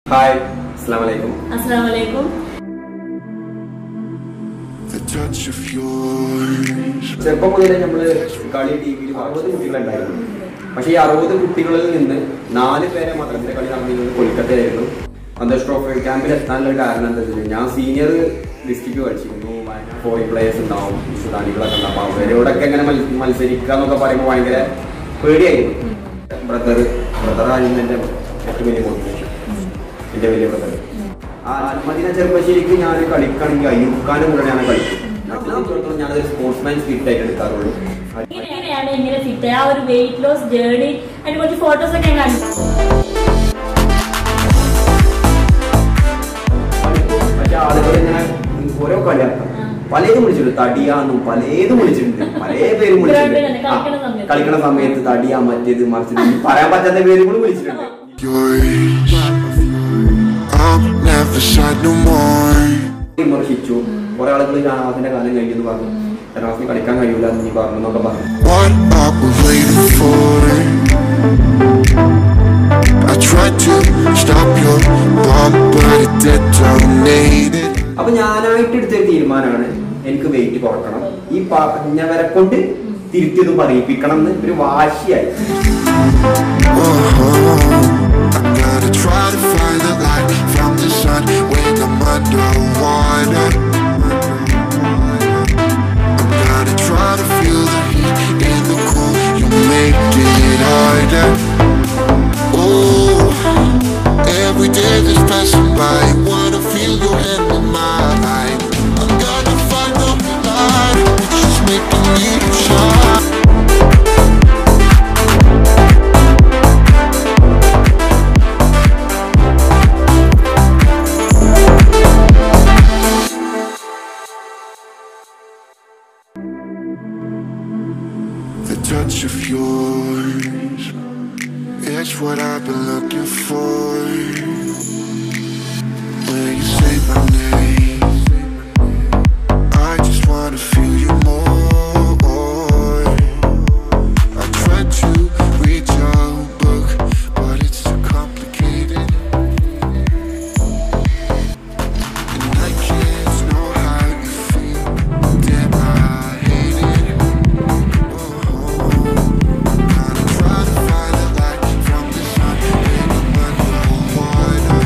Hi അസ്സാം വലൈക്കും അസ്സാം വലൈക്കും The touch of yours. ചെറുപ്പം മുതലേ നമ്മള് കളി ടി വിയിൽ അറുപത് കുട്ടികളുണ്ടായിരുന്നു പക്ഷേ ഈ അറുപത് കുട്ടികളിൽ നിന്ന് നാല് പേരെ മാത്രം എന്റെ കളി നടന്നിരുന്നത് കൊൽക്കത്തയായിരുന്നു സന്തോഷ് ട്രോഫി ക്യാമ്പിൽ എത്താനുള്ള ഒരു കാരണം എന്താ വെച്ചാൽ ഞാൻ സീനിയർ ഡിസ്ട്രിക്ട് കളിച്ചിരുന്നു ഫോറിൻ പ്ലേയേഴ്സ് ഉണ്ടാവും സുഡാനികളൊക്കെ ഉണ്ടാവും അപ്പൊ അവരോടൊക്കെ ഇങ്ങനെ മത്സ- മത്സരിക്കുക എന്നൊക്കെ പറയുമ്പോൾ ഭയങ്കര പേടിയായിരുന്നു ബ്രദർ ബ്രദർ ആയിരുന്നു എന്റെ ഏറ്റവും വലിയ മോട്ടിവേഷൻ എന്റെ വലിയ ബ്രദർ ആ മദീന ചെറുപ്പശ്ശേരിക്ക് ഞാൻ കളിക്കുകയാണെങ്കിൽ അയ്യൂബ് കൂടെ ഞാൻ കളിക്കും മറ്റുള്ള ഞാനത് സ്പോർട്സ്മാൻ സ്പിരിറ്റ് ആയിട്ട് എടുക്കാറുള്ളൂ എങ്ങനെയാണ് ഇങ്ങനെ ഫിറ്റ് ആ ഒരു വെയിറ്റ് ലോസ് ജേർണി അതിന്റെ കുറച്ച് ഫോട്ടോസ് ഒക്കെ ഞാൻ കണ്ടു പക്ഷെ ആളുകൾ ഇങ്ങനെ ഓരോ കളിയാക്കാം പലതും വിളിച്ചിട്ടുണ്ട് തടിയാന്നും പലതും വിളിച്ചിട്ടുണ്ട് പല പേരും വിളിച്ചിട്ടുണ്ട് ഗ്രൗണ്ടിൽ തന്നെ കളിക്കണ ആ, സമയത്ത്. കളിക്കണ സമയത്ത് തടിയാ മറ്റേത് മറിച്ചത് ഈ പറയാൻ പറ്റാത്ത പേരുകളും വിളിച്ചിട്ടുണ്ട് Yours. I'm never sad no more. വിമർശിച്ചു കുറെ ആളുകൾ ഷാനവാസിന്റെ കാലം കഴിഞ്ഞെന്ന് പറഞ്ഞു ഷാനവാസിന് കളിക്കാൻ കഴിയൂല എന്ന് നീ പറഞ്ഞു എന്നൊക്കെ പറഞ്ഞു What are we waiting for? I tried to stop your bomb, but it detonated. അപ്പൊ ഞാനായിട്ട് എടുത്തൊരു തീരുമാനമാണ് എനിക്ക് വെയിറ്റ് കുറക്കണം ഈ പറഞ്ഞവരെ കൊണ്ട് തിരുത്തിയത് പറയിപ്പിക്കണം എന്ന് ഒരു വാശിയായി I gotta try to find the light from the sun when I'm underwater. I'm gonna try to feel the heat in the cool. You make it harder. Oh, every day that's passing by, wanna feel your hand in mine. I'm gonna find the light, which is making me shine. The touch of yours is what I've been looking for. When you say my name, I just wanna feel you more. I tried to read your book, but it's too complicated. And I can't know how you feel. Damn, I hate it. Gotta try to find the light from the sun when I'm underwater.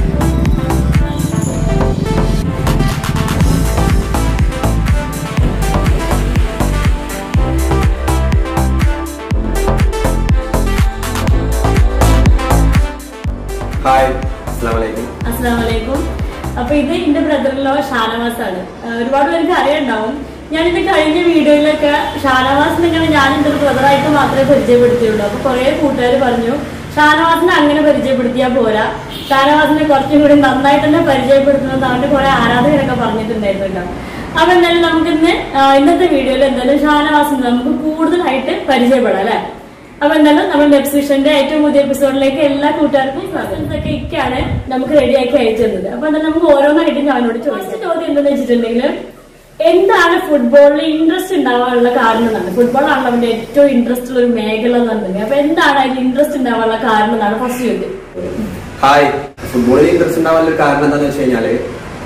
Hi അസ്സാം വലൈക്കും അസ്സാം വലൈക്കും അപ്പൊ ഇത് എന്റെ ബ്രദറിലോ ഷാനവാസ് ആണ് ആ, ഒരുപാട് പേർക്ക് അറിയണ്ടാവും ഞാൻ ഇത് കഴിഞ്ഞ വീഡിയോയിലൊക്കെ ഷാനവാസിനെ ഇങ്ങനെ ഞാൻ എന്റെ ഒരു ബ്രദറായിട്ട് മാത്രമേ പരിചയപ്പെടുത്തിയുള്ളൂ അപ്പൊ കുറെ കൂട്ടുകാർ പറഞ്ഞു ഷാനവാസിനെ അങ്ങനെ പരിചയപ്പെടുത്തിയാൽ പോരാ ഷാനവാസിനെ കുറച്ചും കൂടി നന്നായിട്ട് തന്നെ പരിചയപ്പെടുത്തണമെന്ന് അവന്റെ കുറെ ആരാധകരൊക്കെ പറഞ്ഞിട്ടുണ്ടായിരുന്നു കേട്ടോ അപ്പൊ എന്തായാലും നമുക്കിന്ന് ആ, ഇന്നത്തെ വീഡിയോയിൽ എന്തായാലും ഷാനവാസിനെ നമുക്ക് കൂടുതലായിട്ട് പരിചയപ്പെടാം അല്ലെ അപ്പൊ എന്തായാലും നമ്മുടെ വെബ്സിഷന്റെ ഏറ്റവും പുതിയ എപ്പിസോഡിലേക്ക് എല്ലാ കൂട്ടുകാർക്കും സ്വാഗതം ഒക്കെ ഇക്കാണ് നമുക്ക് റെഡിയാക്കി അയച്ചു തന്നത് അപ്പൊ എന്തായാലും നമുക്ക് ഓരോന്നായിട്ട് ഞാൻ അവനോട് ചോദിച്ച ചോദ്യം എന്താണെന്ന് വെച്ചിട്ടുണ്ടെങ്കിൽ എന്താണ് ഫുട്ബോളിൽ ഇൻട്രസ്റ്റ് ഉണ്ടാവാനുള്ള കാരണം എന്നാണ് ഫുട്ബോൾ ആണ് അവന്റെ ഏറ്റവും ഇൻട്രസ്റ്റ് ഉള്ള ഒരു മേഖല എന്നുണ്ടെങ്കിൽ അപ്പൊ എന്താണ് അതിൽ ഇൻട്രസ്റ്റ് ഉണ്ടാവാനുള്ള കാരണം എന്നാണ് ഫസ്റ്റ് ചോദ്യം ഹായ് ഫുട്ബോളിൽ ഇൻട്രസ്റ്റ് ഉണ്ടാവാനുള്ള ഒരു കാരണം എന്താണെന്ന് വെച്ച് കഴിഞ്ഞാല്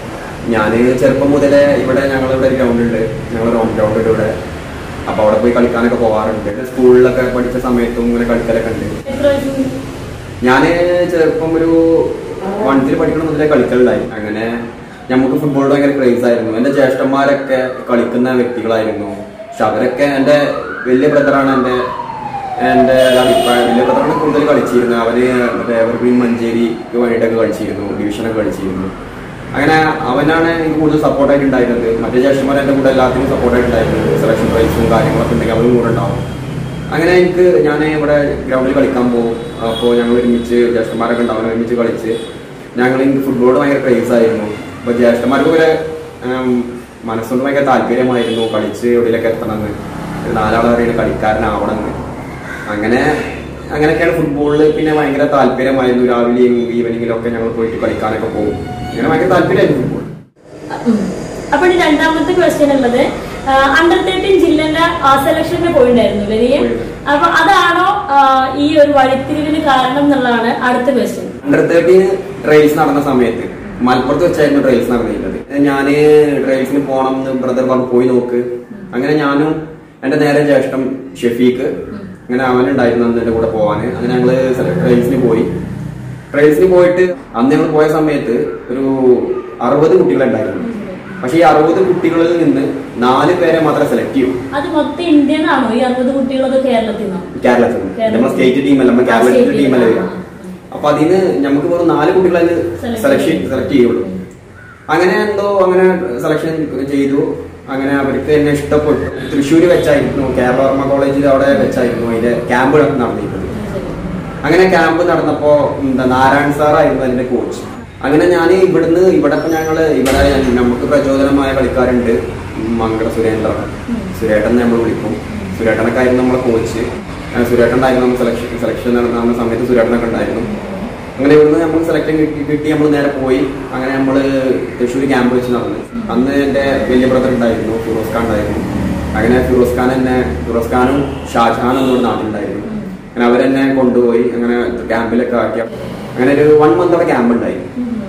ഞാൻ ചെറുപ്പം മുതലേ ഇവിടെ ഞങ്ങളിവിടെ ഒരു ഗ്രൗണ്ട് ഉണ്ട് ഞങ്ങൾ ഹോം ഗ്രൗണ്ട് ഉണ്ട് ഇവിടെ അപ്പൊ അവിടെ പോയി കളിക്കാനൊക്കെ പോകാറുണ്ട് സ്കൂളിലൊക്കെ പഠിച്ച സമയത്തും ഇങ്ങനെ കളിക്കലൊക്കെ ഉണ്ട് എത്ര വയസ്സ് ഞാൻ ചെറുപ്പം ഒരു വൺത്തിൽ പഠിക്കണ മുതലേ കളിക്കലുണ്ടായി അങ്ങനെ നമുക്ക് ഫുട്ബോളിൽ ഭയങ്കര ക്രേസ് ആയിരുന്നു എന്റെ ജ്യേഷ്ഠന്മാരൊക്കെ കളിക്കുന്ന വ്യക്തികളായിരുന്നു പക്ഷെ അവരൊക്കെ എന്റെ വലിയ ബ്രദറാണ് എന്റെ എന്റെ ഒരു അഭിപ്രായം വലിയ ബ്രദറാണ് കൂടുതൽ കളിച്ചിരുന്നത് അവര് മറ്റേ എവർഗ്രീൻ മഞ്ചേരിക്ക് വേണ്ടിയിട്ടൊക്കെ കളിച്ചിരുന്നു ഡിവിഷനൊക്കെ കളിച്ചിരുന്നു അങ്ങനെ അവനാണ് എനിക്ക് കൂടുതൽ സപ്പോർട്ടായിട്ട് ഉണ്ടായിരുന്നത് മറ്റേ ജ്യേഷ്ഠന്മാർ എന്റെ കൂടെ എല്ലാത്തിനും സപ്പോർട്ടായിട്ട് ഉണ്ടായിരുന്നു സെലക്ഷൻ പ്രൈസും കാര്യങ്ങളൊക്കെ ഉണ്ടെങ്കിൽ അവരും കൂടെ ഉണ്ടാവും അങ്ങനെ എനിക്ക് ഞാൻ ഇവിടെ ഗ്രൗണ്ടിൽ കളിക്കാൻ പോകും അപ്പോൾ ഞങ്ങൾ ഒരുമിച്ച് ജ്യേഷ്ഠന്മാരൊക്കെ ഉണ്ടാവും ഒരുമിച്ച് കളിച്ച് ഞങ്ങൾ എനിക്ക് ഫുട്ബോൾ ഭയങ്കര ക്രേസ് ആയിരുന്നു അപ്പോൾ ജ്യേഷ്ഠന്മാർക്ക് വരെ ഉം, മനസ്സുകൊണ്ട് ഭയങ്കര താല്പര്യമായിരുന്നു കളിച്ച് എവിടെയൊക്കെ എത്തണമെന്ന് ഒരു നാലാളെ അറിയുന്ന കളിക്കാരനാവണമെന്ന് അങ്ങനെ അങ്ങനെയൊക്കെയാണ് ഫുട്ബോളിൽ പിന്നെ ഭയങ്കര താല്പര്യമായിരുന്നു രാവിലെയും ഈവനിങ്ങിലും ഒക്കെ ഞങ്ങൾ പോയിട്ട് കളിക്കാനൊക്കെ പോകും അങ്ങനെ ഭയങ്കര താല്പര്യമായിരുന്നു ഫുട്ബോൾ ഉം. അപ്പൊ ഇനി രണ്ടാമത്തെ ക്വസ്റ്റ്യൻ ഉള്ളത് അണ്ടർ തേർട്ടീൻ ജില്ലന്റെ ആ സെലക്ഷന് പോയിണ്ടായിരുന്നു നീ പോയിരുന്നു. അപ്പൊ അതാണോ ആ, ഈ ഒരു വഴിത്തിരിവിന് കാരണം എന്നുള്ളതാണ് അടുത്ത ക്വസ്റ്റ്യൻ അണ്ടർ തേർട്ടീന് ട്രയൽസ് നടന്ന സമയത്ത് മലപ്പുറത്ത് വെച്ചായിരുന്നു ട്രയൽസ് നടന്നിരുന്നത് ഞാന് ട്രയൽസിന് പോണം എന്ന് ബ്രദർ പറഞ്ഞു പോയി നോക്ക് അങ്ങനെ ഞാനും എന്റെ നേരെ ജ്യേഷ്ഠം ഷെഫീഖ് അങ്ങനെ അവനുണ്ടായിരുന്നു അന്ന് എന്റെ കൂടെ പോവാന് അങ്ങനെ ഞങ്ങള് ട്രയൽസിന് പോയി ട്രയൽസിന് പോയിട്ട് അന്ന് ഞങ്ങൾ പോയ സമയത്ത് ഒരു അറുപത് കുട്ടികളുണ്ടായിരുന്നു പക്ഷെ ഈ അറുപത് കുട്ടികളിൽ നിന്ന് നാല് പേരെ മാത്രമേ സെലക്ട് ചെയ്യൂ അത് മൊത്തം ഇന്ത്യൻ ആണോ ഈ അറുപത് കുട്ടികളൊക്കെ കേരളത്തിൽ നിന്നോ കേരളത്തിൽ നിന്ന് കേരളത്തിൽ. നമ്മുടെ സ്റ്റേറ്റ് ടീമല്ല നമ്മുടെ ആ, കേരളത്തിലെ state ടീമല്ല team. വരിക അപ്പൊ അതിന് നമുക്ക് വെറും നാല് കുട്ടികളെ Select സെലക്ഷൻ ചെയ്യും. സെലക്ട് ചെയ്യുള്ളൂ അങ്ങനെ എന്തോ അങ്ങനെ സെലക്ഷൻ ചെയ്തു അങ്ങനെ അവർക്ക് എന്നെ ഇഷ്ടപ്പെട്ടു തൃശ്ശൂര് വെച്ചായിരുന്നു കേരള വർമ്മ കോളേജിൽ അവിടെ വെച്ചായിരുന്നു അതിന്റെ ക്യാമ്പ് നടന്നിരുന്നത് അങ്ങനെ ക്യാമ്പ് നടന്നപ്പോ എന്താ നാരായൺ സാറായിരുന്നു അതിന്റെ കോച്ച് അങ്ങനെ ഞാൻ ഇവിടുന്ന് ഇവിടെ ഇപ്പൊ ഞങ്ങള് ഇവിടെ നമുക്ക് പ്രചോദനമായ കളിക്കാരുണ്ട് മങ്കട സുരേന്ദ്രൻ സുരേട്ടൻ നമ്മൾ വിളിക്കും സുരേട്ടനൊക്കെ ആയിരുന്നു നമ്മളെ കോച്ച് സുരേട്ടൻ ഉണ്ടായിരുന്നു നമ്മൾ സെലക്ഷൻ സെലക്ഷൻ നടന്ന സമയത്ത് സുരേട്ടനൊക്കെ ഉണ്ടായിരുന്നു അങ്ങനെ ഇവിടുന്ന് നമ്മൾ സെലക്ഷൻ കിട്ടി കിട്ടി നമ്മൾ നേരെ പോയി അങ്ങനെ നമ്മൾ തൃശ്ശൂർ ക്യാമ്പ് വെച്ച് നടന്നു അന്ന് എന്റെ വലിയ ബ്രദർ ഉണ്ടായിരുന്നു ഫിറോസ് ഖാൻ ഉണ്ടായിരുന്നു അങ്ങനെ ഫിറോസ് ഖാൻ എന്നെ ഫിറോസ് ഖാനും ഷാജഹാനും എന്നൊരു നാട്ടിലുണ്ടായിരുന്നു അങ്ങനെ അവരെന്നെ കൊണ്ടുപോയി അങ്ങനെ ക്യാമ്പിലൊക്കെ ആക്കി അങ്ങനെ ഒരു വൺ മന്തോടെ ക്യാമ്പ് ഉണ്ടായി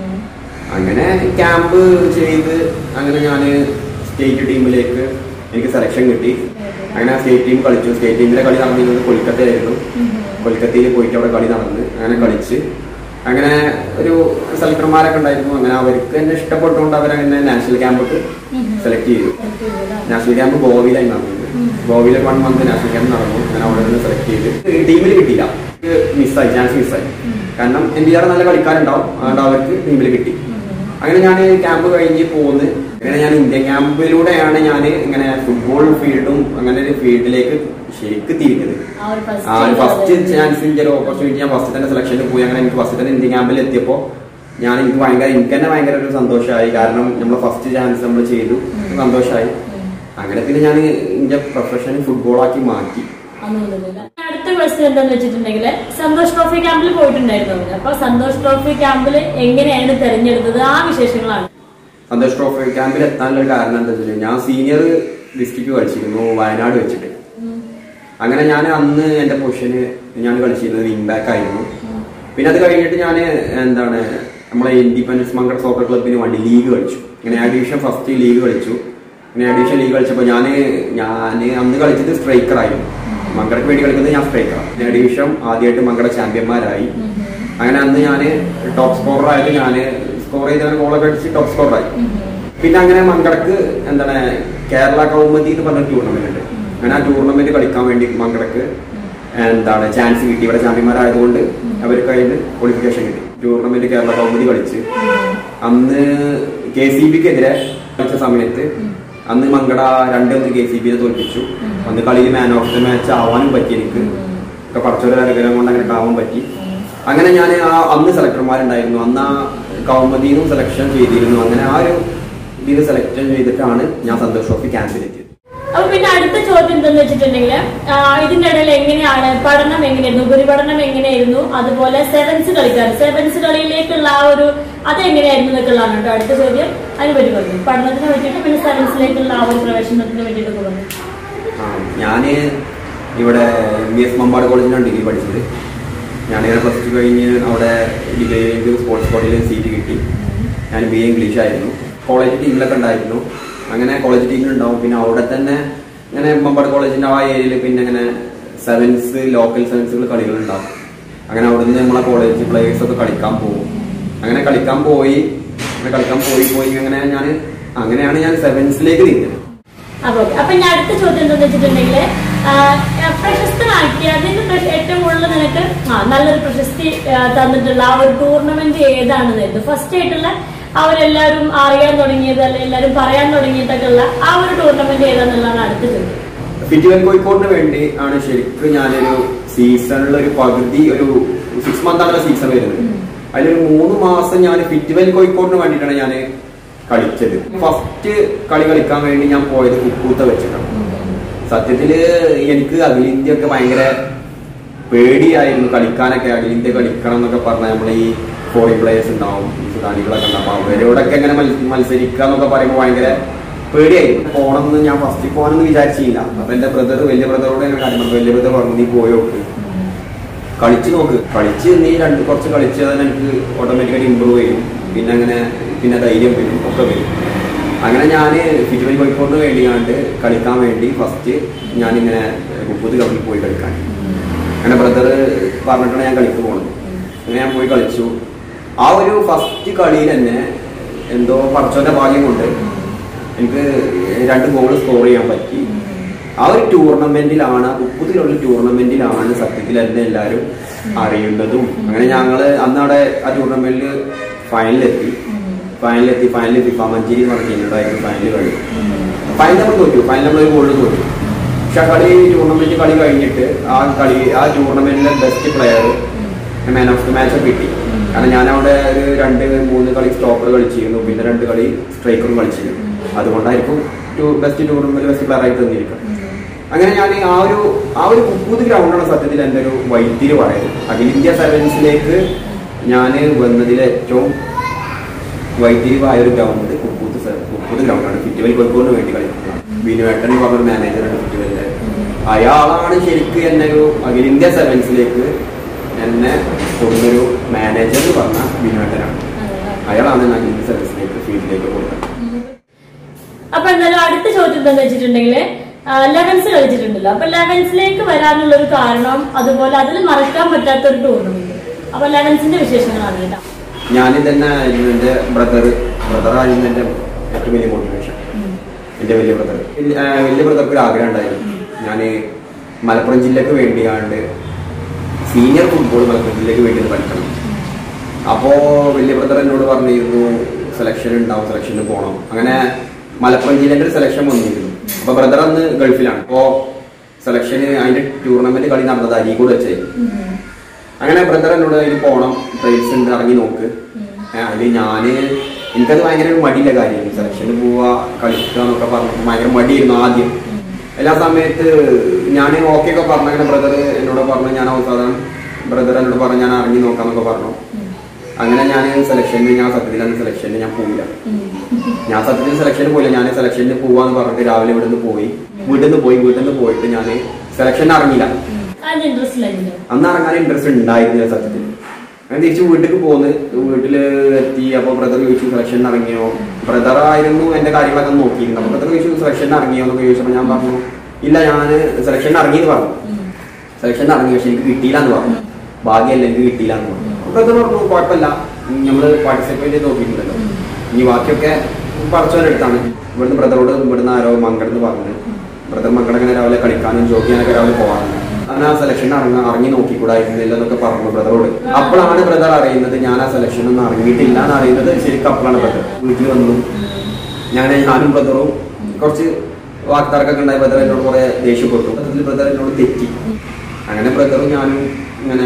അങ്ങനെ ക്യാമ്പ് ചെയ്ത് അങ്ങനെ ഞാൻ സ്റ്റേറ്റ് ടീമിലേക്ക് എനിക്ക് സെലക്ഷൻ കിട്ടി അങ്ങനെ സ്റ്റേറ്റ് ടീം കളിച്ചു സ്റ്റേറ്റ് ടീമിലെ കളി നടന്നിരുന്നത് കൊൽക്കത്തയായിരുന്നു കൊൽക്കത്തയിൽ പോയിട്ട് അവിടെ കളി നടന്ന് അങ്ങനെ കളിച്ച് അങ്ങനെ ഒരു സെലക്ടർമാരൊക്കെ ഉണ്ടായിരുന്നു അങ്ങനെ അവർക്ക് എന്നെ ഇഷ്ടപ്പെട്ടുകൊണ്ട് അവരങ്ങനെ നാഷണൽ ക്യാമ്പൊക്കെ സെലക്ട് ചെയ്തു നാഷണൽ ക്യാമ്പ് ഗോവയിലായി നടന്നത് ഗോവയിൽ വൺ മന്ത് നാഷണൽ ക്യാമ്പ് നടന്നു അങ്ങനെ അവിടെ നിന്ന് സെലക്ട് ചെയ്ത് ടീമിൽ കിട്ടിയില്ല മിസ്സായി ചാൻസ് മിസ്സായി കാരണം ഇന്ത്യയുടെ നല്ല കളിക്കാരുണ്ടാവും അതുകൊണ്ട് അവർക്ക് ടീമിൽ കിട്ടി അങ്ങനെ ഞാൻ ക്യാമ്പ് കഴിഞ്ഞ് പോന്ന് അങ്ങനെ ഞാൻ ഇന്ത്യൻ ക്യാമ്പിലൂടെയാണ് ഞാൻ ഇങ്ങനെ ഫുട്ബോൾ ഫീൽഡും അങ്ങനെ ഒരു ഫീൽഡിലേക്ക് ശരിക്ക് തിരിഞ്ഞത് ആ ഒരു ആ ഒരു ഫസ്റ്റ് ഫസ്റ്റ് ചാൻസിന്റെ ഒരു ഓപ്പർച്യൂണിറ്റി ഞാൻ ഫസ്റ്റ് തന്നെ സെലക്ഷനിൽ പോയി അങ്ങനെ എനിക്ക് ഫസ്റ്റ് തന്നെ ഇന്ത്യൻ ക്യാമ്പിൽ എത്തിയപ്പോ ഞാൻ എനിക്ക് ഭയങ്കര എനിക്ക് തന്നെ ഭയങ്കര ഒരു സന്തോഷമായി കാരണം നമ്മൾ ഫസ്റ്റ് ചാൻസ് നമ്മൾ ചെയ്തു സന്തോഷമായി അങ്ങനെ പിന്നെ ഞാൻ എന്റെ പ്രൊഫഷൻ ഫുട്ബോളാക്കി മാറ്റി അടുത്ത ക്വസ്റ്റ്യൻ എന്താന്ന് വെച്ചിട്ടുണ്ടെങ്കിൽ സന്തോഷ് ട്രോഫി ക്യാമ്പിൽ പോയിട്ടുണ്ടായിരുന്നു അവര്. അപ്പൊ സന്തോഷ് ട്രോഫി ക്യാമ്പിൽ എങ്ങനെയാണ് തെരഞ്ഞെടുത്തത് ആ വിശേഷങ്ങളാണ് സന്തോഷ് ട്രോഫി ക്യാമ്പിൽ എത്താനുള്ള ഒരു കാരണം എന്താ വെച്ചാൽ ഞാൻ സീനിയർ ഡിസ്ട്രിക്ട് കളിച്ചിരുന്നു വയനാട് വെച്ചിട്ട് അങ്ങനെ ഞാൻ അന്ന് എന്റെ പൊസിഷന് ഞാൻ കളിച്ചിരുന്നത് വിങ് ബാക്ക് ആയിരുന്നു പിന്നെ അത് കഴിഞ്ഞിട്ട് ഞാൻ എന്താണ് നമ്മളെ ഇൻഡിപെൻഡൻസ് മങ്കട സോക്കർ ക്ലബിന് വേണ്ടി ലീഗ് കളിച്ചു ഇങ്ങനെ ആ ഡിവിഷൻ ഫസ്റ്റ് ലീഗ് കളിച്ചു ഇങ്ങനെ ആ ഡിവിഷൻ ലീഗ് കളിച്ചപ്പോൾ ഞാൻ ഞാൻ അന്ന് കളിച്ചത് സ്ട്രൈക്കർ ആയിരുന്നു മങ്കടക്ക് വേണ്ടി കളിക്കുന്നത് ഞാൻ സ്ട്രൈക്കർ ഞാൻ ഡിവിഷൻ ആദ്യമായിട്ട് മങ്കട ചാമ്പ്യന്മാരായി അങ്ങനെ അന്ന് ഞാൻ ടോപ്പ് സ്കോറർ ആയിട്ട് ഞാൻ സ്കോർ ചെയ്ത ഗോളൊക്കെ അടിച്ച് ടോപ്പ് സ്കോറായി പിന്നെ അങ്ങനെ മങ്കടക്ക് എന്താണ് കേരള കൗമുദി എന്ന് പറഞ്ഞ ടൂർണമെന്റ് ഉണ്ട് അങ്ങനെ ആ ടൂർണമെന്റ് കളിക്കാൻ വേണ്ടി മങ്കടക്ക് എന്താണ് ചാൻസ് കിട്ടി ഇവിടെ ചാമ്പ്യന്മാരായതുകൊണ്ട് അവർക്ക് അതിന് ക്വാളിഫിക്കേഷൻ കിട്ടി ടൂർണമെന്റ് കേരള കൗമുദി കളിച്ച് അന്ന് കെ സി ബിക്കെതിരെ കളിച്ച സമയത്ത് അന്ന് മങ്കട രണ്ടൊന്ന് കെ സി ബിനെ തോൽപ്പിച്ചു അന്ന് കളിയിൽ മാൻ ഓഫ് ദ മാച്ച് ആവാനും പറ്റി എനിക്ക് ഒക്കെ പടച്ചൊരു അനുഗ്രഹം കൊണ്ട് അങ്ങനെ ആവാൻ പറ്റി അങ്ങനെ ഞാൻ ആ അന്ന് സെലക്ടർമാരുണ്ടായിരുന്നു അന്ന് ആ കൗമുദിനും സെലക്ഷൻ ചെയ്തിരുന്നു അങ്ങനെ ആ ഒരു ഇതിൽ സെലക്ഷൻ ചെയ്തിട്ടാണ് ഞാൻ സന്തോഷ് ട്രോഫി ക്യാമ്പിലെത്തിയത് അപ്പൊ പിന്നെ അടുത്ത ചോദ്യം എന്താന്ന് വെച്ചിട്ടുണ്ടെങ്കിൽ ഇതിന്റെ ഇടയിൽ എങ്ങനെയാണ് പഠനം എങ്ങനെയായിരുന്നു ഉപരിപഠനം എങ്ങനെയായിരുന്നു അതുപോലെ സെവൻസ് കളിക്കാർ സെവൻസ് കളിയിലേക്കുള്ള ആ ഒരു അത് എങ്ങനെയായിരുന്നു എന്നൊക്കെയുള്ളതാണ് കേട്ടോ അടുത്ത ചോദ്യം അതിനെ പറ്റി പറഞ്ഞു പഠനത്തിനെ പറ്റിയിട്ട് പിന്നെ സെവൻസിലേക്കുള്ള ആ ഒരു പ്രവേശനത്തിന് വേണ്ടിയിട്ട് പറഞ്ഞു ആ, ഞാന് ഇവിടെ എം ബി എസ് മമ്പാട് കോളേജിലാണ് ഡിഗ്രി പഠിച്ചത് ഞാനിങ്ങനെ പ്ലസ് ടു കഴിഞ്ഞ് അവിടെ ഡിഗ്രി എനിക്ക് സ്പോർട്സ് കോളേജിൽ സീറ്റ് കിട്ടി ഞാൻ ബി എ ഇംഗ്ലീഷ് ആയിരുന്നു കോളേജ് ടീമിലൊക്കെ ഉണ്ടായിരുന്നു അങ്ങനെ കോളേജ് ടീമിലുണ്ടാവും പിന്നെ അവിടെ തന്നെ ഇങ്ങനെ മമ്പാട് കോളേജിന്റെ ആ ഏരിയയിൽ പിന്നെ ഇങ്ങനെ സെവൻസ് ലോക്കൽ സെവൻസുകൾ കളികളുണ്ടാവും അങ്ങനെ അവിടുന്ന് നമ്മളെ കോളേജ് പ്ലേയേഴ്സ് ഒക്കെ കളിക്കാൻ പോകും അങ്ങനെ കളിക്കാൻ പോയി അങ്ങനെ കളിക്കാൻ പോയി പോയി അങ്ങനെ ഞാൻ അങ്ങനെയാണ് ഞാൻ സെവൻസിലേക്ക് നീങ്ങുന്നത് അപ്പൊ okay. അപ്പൊ ഞാൻ അടുത്ത ചോദ്യം എന്താന്ന് വെച്ചിട്ടുണ്ടെങ്കിൽ പ്രശസ്തനാക്കിയ അതിന് പ്രശ- ഏറ്റവും കൂടുതൽ നിനക്ക് ആ നല്ലൊരു പ്രശസ്തി ആ, തന്നിട്ടുള്ള ആ ഒരു ടൂർണമെന്റ് ഏതാണെന്നായിരുന്നു ഫസ്റ്റ് ആയിട്ടുള്ള അവരെല്ലാവരും അറിയാൻ തുടങ്ങിയത് അല്ലെ എല്ലാവരും പറയാൻ തുടങ്ങിയിട്ടൊക്കെ ഉള്ള ആ ഒരു ടൂർണമെന്റ് ഏതാന്നുള്ളതാണ് അടുത്ത ചോദ്യം ഫിറ്റുവൽ കോഴിക്കോടിന് വേണ്ടി ആണ് ശരിക്കും ഞാനൊരു സീസണിൽ ഒരു പകുതി ഒരു സിക്സ് മന്ത് ആണ് സീസൺ വരുന്നത് അതിലൊരു മൂന്ന് മാസം ഞാൻ ഫിറ്റുവൽ കോഴിക്കോടിന് വേണ്ടിയിട്ടാണ് ഞാൻ കളിച്ചത് ഫസ്റ്റ് കളി കളിക്കാൻ വേണ്ടി ഞാൻ പോയത് കുക്കൂത്ത വെച്ചിട്ടാണ് സത്യത്തില് എനിക്ക് അഖിലേന്ത്യ ഒക്കെ ഭയങ്കര പേടിയായിരുന്നു കളിക്കാനൊക്കെ അഖിലേന്ത്യ കളിക്കണം എന്നൊക്കെ പറഞ്ഞാൽ നമ്മൾ ഈ ഫോറിൻ പ്ലേയേഴ്സ് ഉണ്ടാവും സുഡാനികളൊക്കെ ഉണ്ടാവും അപ്പൊ അവരോടൊക്കെ എങ്ങനെ മത്സ- മത്സരിക്കുക എന്നൊക്കെ പറയുമ്പോൾ ഭയങ്കര പേടിയായിരുന്നു പോകണമെന്ന് ഞാൻ ഫസ്റ്റ് പോകണമെന്ന് വിചാരിച്ചില്ല അപ്പൊ എന്റെ ബ്രദർ വലിയ ബ്രദറോട് ഞാൻ കാര്യം പറഞ്ഞു വലിയ ബ്രദർ പറഞ്ഞു നീ പോയോക്ക് കളിച്ച് നോക്ക് കളിച്ച് നീ രണ്ട് കുറച്ച് കളിച്ച് തന്നെ എനിക്ക് ഓട്ടോമാറ്റിക്കായിട്ട് ഇമ്പ്രൂവ് ചെയ്യും പിന്നെ അങ്ങനെ പിന്നെ ധൈര്യം വരും ഒക്കെ വരും അങ്ങനെ ഞാൻ ഫിറ്റുവൽ കോഴിക്കോടിന് വേണ്ടിയാണ്ട് കളിക്കാൻ വേണ്ടി ഫസ്റ്റ് ഞാനിങ്ങനെ മുപ്പത് ഗ്രൗണ്ടിൽ പോയി കളിക്കാൻ അങ്ങനെ ബ്രദർ പറഞ്ഞിട്ടാണ് ഞാൻ കളിക്ക് പോകുന്നത് അങ്ങനെ ഞാൻ പോയി കളിച്ചു ആ ഒരു ഫസ്റ്റ് കളിയിൽ തന്നെ എന്തോ പടച്ചോന്റെ ഭാഗ്യം കൊണ്ട് എനിക്ക് രണ്ട് ഗോൾ സ്കോർ ചെയ്യാൻ പറ്റി ആ ഒരു ടൂർണമെന്റിലാണ് മുപ്പതിലുള്ള ടൂർണമെന്റിലാണ് സത്യത്തിൽ എന്നെ എല്ലാവരും അറിയുന്നതും അങ്ങനെ ഞങ്ങള് അന്ന് അവിടെ ആ ടൂർണമെന്റിൽ ഫൈനലിലെത്തി ഫൈനലിലെത്തി ഫൈനലിൽ ഫിഫ മഞ്ചേരി എന്ന് പറഞ്ഞ ടീമിനോടായിരുന്നു ഫൈനൽ കളി ഫൈനൽ നമ്മൾ തോറ്റു ഫൈനൽ നമ്മൾ ഒരു ഗോളിൽ തോറ്റു പക്ഷെ ആ കളി ടൂർണമെന്റ് കളി കഴിഞ്ഞിട്ട് ആ കളി ആ ടൂർണമെന്റിലെ best player man of the match കിട്ടി കാരണം ഞാൻ അവിടെ ഒരു രണ്ട് മൂന്ന് കളി സ്റ്റോപ്പർ കളിച്ചിരുന്നു പിന്നെ രണ്ട് കളി സ്ട്രൈക്കറും കളിച്ചിരുന്നു അതുകൊണ്ടായിരിക്കും ബെസ്റ്റ് ടൂർണമെന്റ് ബെസ്റ്റ് പ്ലെയർ ആയിട്ട് തന്നിരിക്കും അങ്ങനെ ഞാൻ ആ ഒരു ആ ഒരു മുപ്പത് ഗ്രൗണ്ടാണ് സത്യത്തിൽ എൻ്റെ ഒരു വൈദ്യുതി പറയുന്നത് അഖിലേന്ത്യ സെവൻസിലേക്ക് ഞാൻ വന്നതിൽ ഏറ്റവും വൈദ്യുതിവായ ഒരു ഗ്രൗണ്ട് മുപ്പത് മുപ്പത് ഗ്രൗണ്ടാണ് ഫിറ്റുവൽ കോഴിക്കോടിന് വേണ്ടി കളിക്കുന്നത് ബിനുവേട്ടൻ എന്ന് പറഞ്ഞൊരു മാനേജറാണ് ഫിറ്റുവലിന്റെ അയാളാണ് ശരിക്കും എന്നെ ഒരു അഖിലേന്ത്യ സെവൻസിലേക്ക് എന്നെ കൊണ്ടൊരു മാനേജർ എന്ന് പറഞ്ഞ ബിനുവേട്ടനാണ് അയാളാണ് എന്നെ അഖിലേന്ത്യ സെവൻസിലേക്ക് ഫീൽഡിലേക്ക് കൊടുത്തത് അപ്പൊ എന്തായാലും അടുത്ത ചോദ്യം എന്താന്ന് വെച്ചിട്ടുണ്ടെങ്കിൽ ലെവൻസ് കളിച്ചിട്ടുണ്ടല്ലോ അപ്പൊ ലെവൻസിലേക്ക് വരാനുള്ള ഒരു കാരണം അതുപോലെ അതിൽ മറക്കാൻ പറ്റാത്ത ഒരു ടൂർണമെന്റ് അപ്പൊ ലെവൻസിന്റെ വിശേഷങ്ങളാണ് കേട്ടോ ഞാൻ തന്നെ എൻ്റെ ബ്രദർ ബ്രദറായിരുന്നു എൻ്റെ ഏറ്റവും വലിയ മോട്ടിവേഷൻ എൻ്റെ വലിയ ബ്രദർ വലിയ ബ്രദർക്ക് ഒരു ആഗ്രഹം ഉണ്ടായിരുന്നു ഞാൻ മലപ്പുറം ജില്ലക്ക് വേണ്ടിയാണ്ട് സീനിയർ ഫുട്ബോൾ മലപ്പുറം ജില്ലക്ക് വേണ്ടി ഒന്ന് പഠിക്കണം അപ്പോൾ വലിയ ബ്രദർ എന്നോട് പറഞ്ഞിരുന്നു സെലക്ഷൻ ഉണ്ടാവും സെലക്ഷന് പോകണം അങ്ങനെ മലപ്പുറം ജില്ലേൻ്റെ ഒരു സെലക്ഷൻ വന്നിരുന്നു അപ്പോൾ ബ്രദർ അന്ന് ഗൾഫിലാണ് അപ്പോൾ സെലക്ഷന് അതിൻ്റെ ടൂർണമെന്റ് കളി നടന്നത് അരീക്കോട് വെച്ചായിരുന്നു അങ്ങനെ ബ്രദർ എന്നോട് അതിൽ പോകണം ട്രയൽസ് ഉണ്ട് ഇറങ്ങി നോക്ക് ഏ, അതിൽ ഞാന് എനിക്കത് ഭയങ്കര ഒരു മടിയില്ല കാര്യമായിരുന്നു സെലക്ഷന് പോവാ കളിക്കുക എന്നൊക്കെ പറഞ്ഞു ഭയങ്കര മടിയായിരുന്നു ആദ്യം എല്ലാ സമയത്ത് ഞാൻ ഓക്കെ ഒക്കെ പറഞ്ഞു അങ്ങനെ ബ്രദർ എന്നോട് പറഞ്ഞു ഞാൻ അവസാനം ബ്രദർ എന്നോട് പറഞ്ഞു ഞാൻ ഇറങ്ങി നോക്കാന്നൊക്കെ പറഞ്ഞു അങ്ങനെ ഞാൻ സെലക്ഷന് ഞാൻ സത്യത്തിൽ അന്ന് സെലക്ഷന് ഞാൻ പോയില്ല ഞാൻ സത്യത്തിൽ സെലക്ഷന് പോയില്ല ഞാൻ സെലക്ഷന് പോവാന്ന് പറഞ്ഞിട്ട് രാവിലെ ഇവിടെ നിന്ന് പോയി വീട്ടിൽ നിന്ന് പോയി വീട്ടിൽ നിന്ന് പോയിട്ട് ഞാൻ സെലക്ഷന് ഇറങ്ങിയില്ല അതിന് ഇൻട്രസ്റ്റ് ഇല്ലായിരുന്നു അന്ന് ഇറങ്ങാൻ ഇൻട്രസ്റ്റ് ഉണ്ടായിരുന്നില്ല സത്യത്തിൽ ഞാൻ തിരിച്ച് വീട്ടിൽ പോന്ന് വീട്ടില് എത്തി അപ്പൊ ബ്രദർ ചോദിച്ചു സെലക്ഷൻ ഇറങ്ങിയോ ബ്രദർ ആയിരുന്നു എന്റെ കാര്യങ്ങളൊക്കെ നോക്കിയിരുന്നു അപ്പൊ ബ്രദർ ചോദിച്ചു സെലക്ഷൻ ഇറങ്ങിയോ എന്നൊക്കെ ചോദിച്ചപ്പോ ഞാൻ പറഞ്ഞു ഇല്ല ഞാൻ സെലക്ഷൻ ഇറങ്ങിയെന്ന് പറഞ്ഞു സെലക്ഷൻ ഇറങ്ങി പക്ഷെ എനിക്ക് കിട്ടിയില്ല എന്ന് പറഞ്ഞു ഭാഗ്യമല്ല എനിക്ക് കിട്ടിയില്ല എന്ന് പറഞ്ഞു ബ്രദർ പറഞ്ഞു കുഴപ്പമില്ല നമ്മള് പാർട്ടിസിപ്പേറ്റ് ചെയ്ത് നോക്കിയിട്ടുണ്ടല്ലോ ഇനി ബാക്കിയൊക്കെ പറച്ചവരെടുത്താണ് ഇവിടുന്ന് ബ്രദറോട് ഇവിടുന്ന് ആരോ മങ്കടെന്ന് പറഞ്ഞു ബ്രദർ മങ്കടങ്ങനെ രാവിലെ കളിക്കാനും ജോഗ് ചെയ്യാനൊക്കെ രാവിലെ പോകാറുണ്ട് അങ്ങനെ ആ സെലക്ഷൻ ഇറങ്ങി ഇറങ്ങി നോക്കിക്കൂടായിരുന്നില്ല എന്നൊക്കെ പറഞ്ഞു ബ്രദറോട് അപ്പോഴാണ് ബ്രദർ അറിയുന്നത് ഞാൻ ആ സെലക്ഷൻ ഒന്നും ഇറങ്ങിയിട്ടില്ല എന്ന് അറിയുന്നത് ശരിക്കും അപ്പോഴാണ് ബ്രദർ വീട്ടിൽ വന്നു ഞാൻ ഞാനും ബ്രദറും കുറച്ച് വാക്താർക്കൊക്കെ ഉണ്ടായ ബ്രദർ എന്നോട് കുറെ ദേഷ്യപ്പെട്ടു അതിൽ ബ്രദർ എന്നോട് തെറ്റി അങ്ങനെ ബ്രദറും ഞാനും ഇങ്ങനെ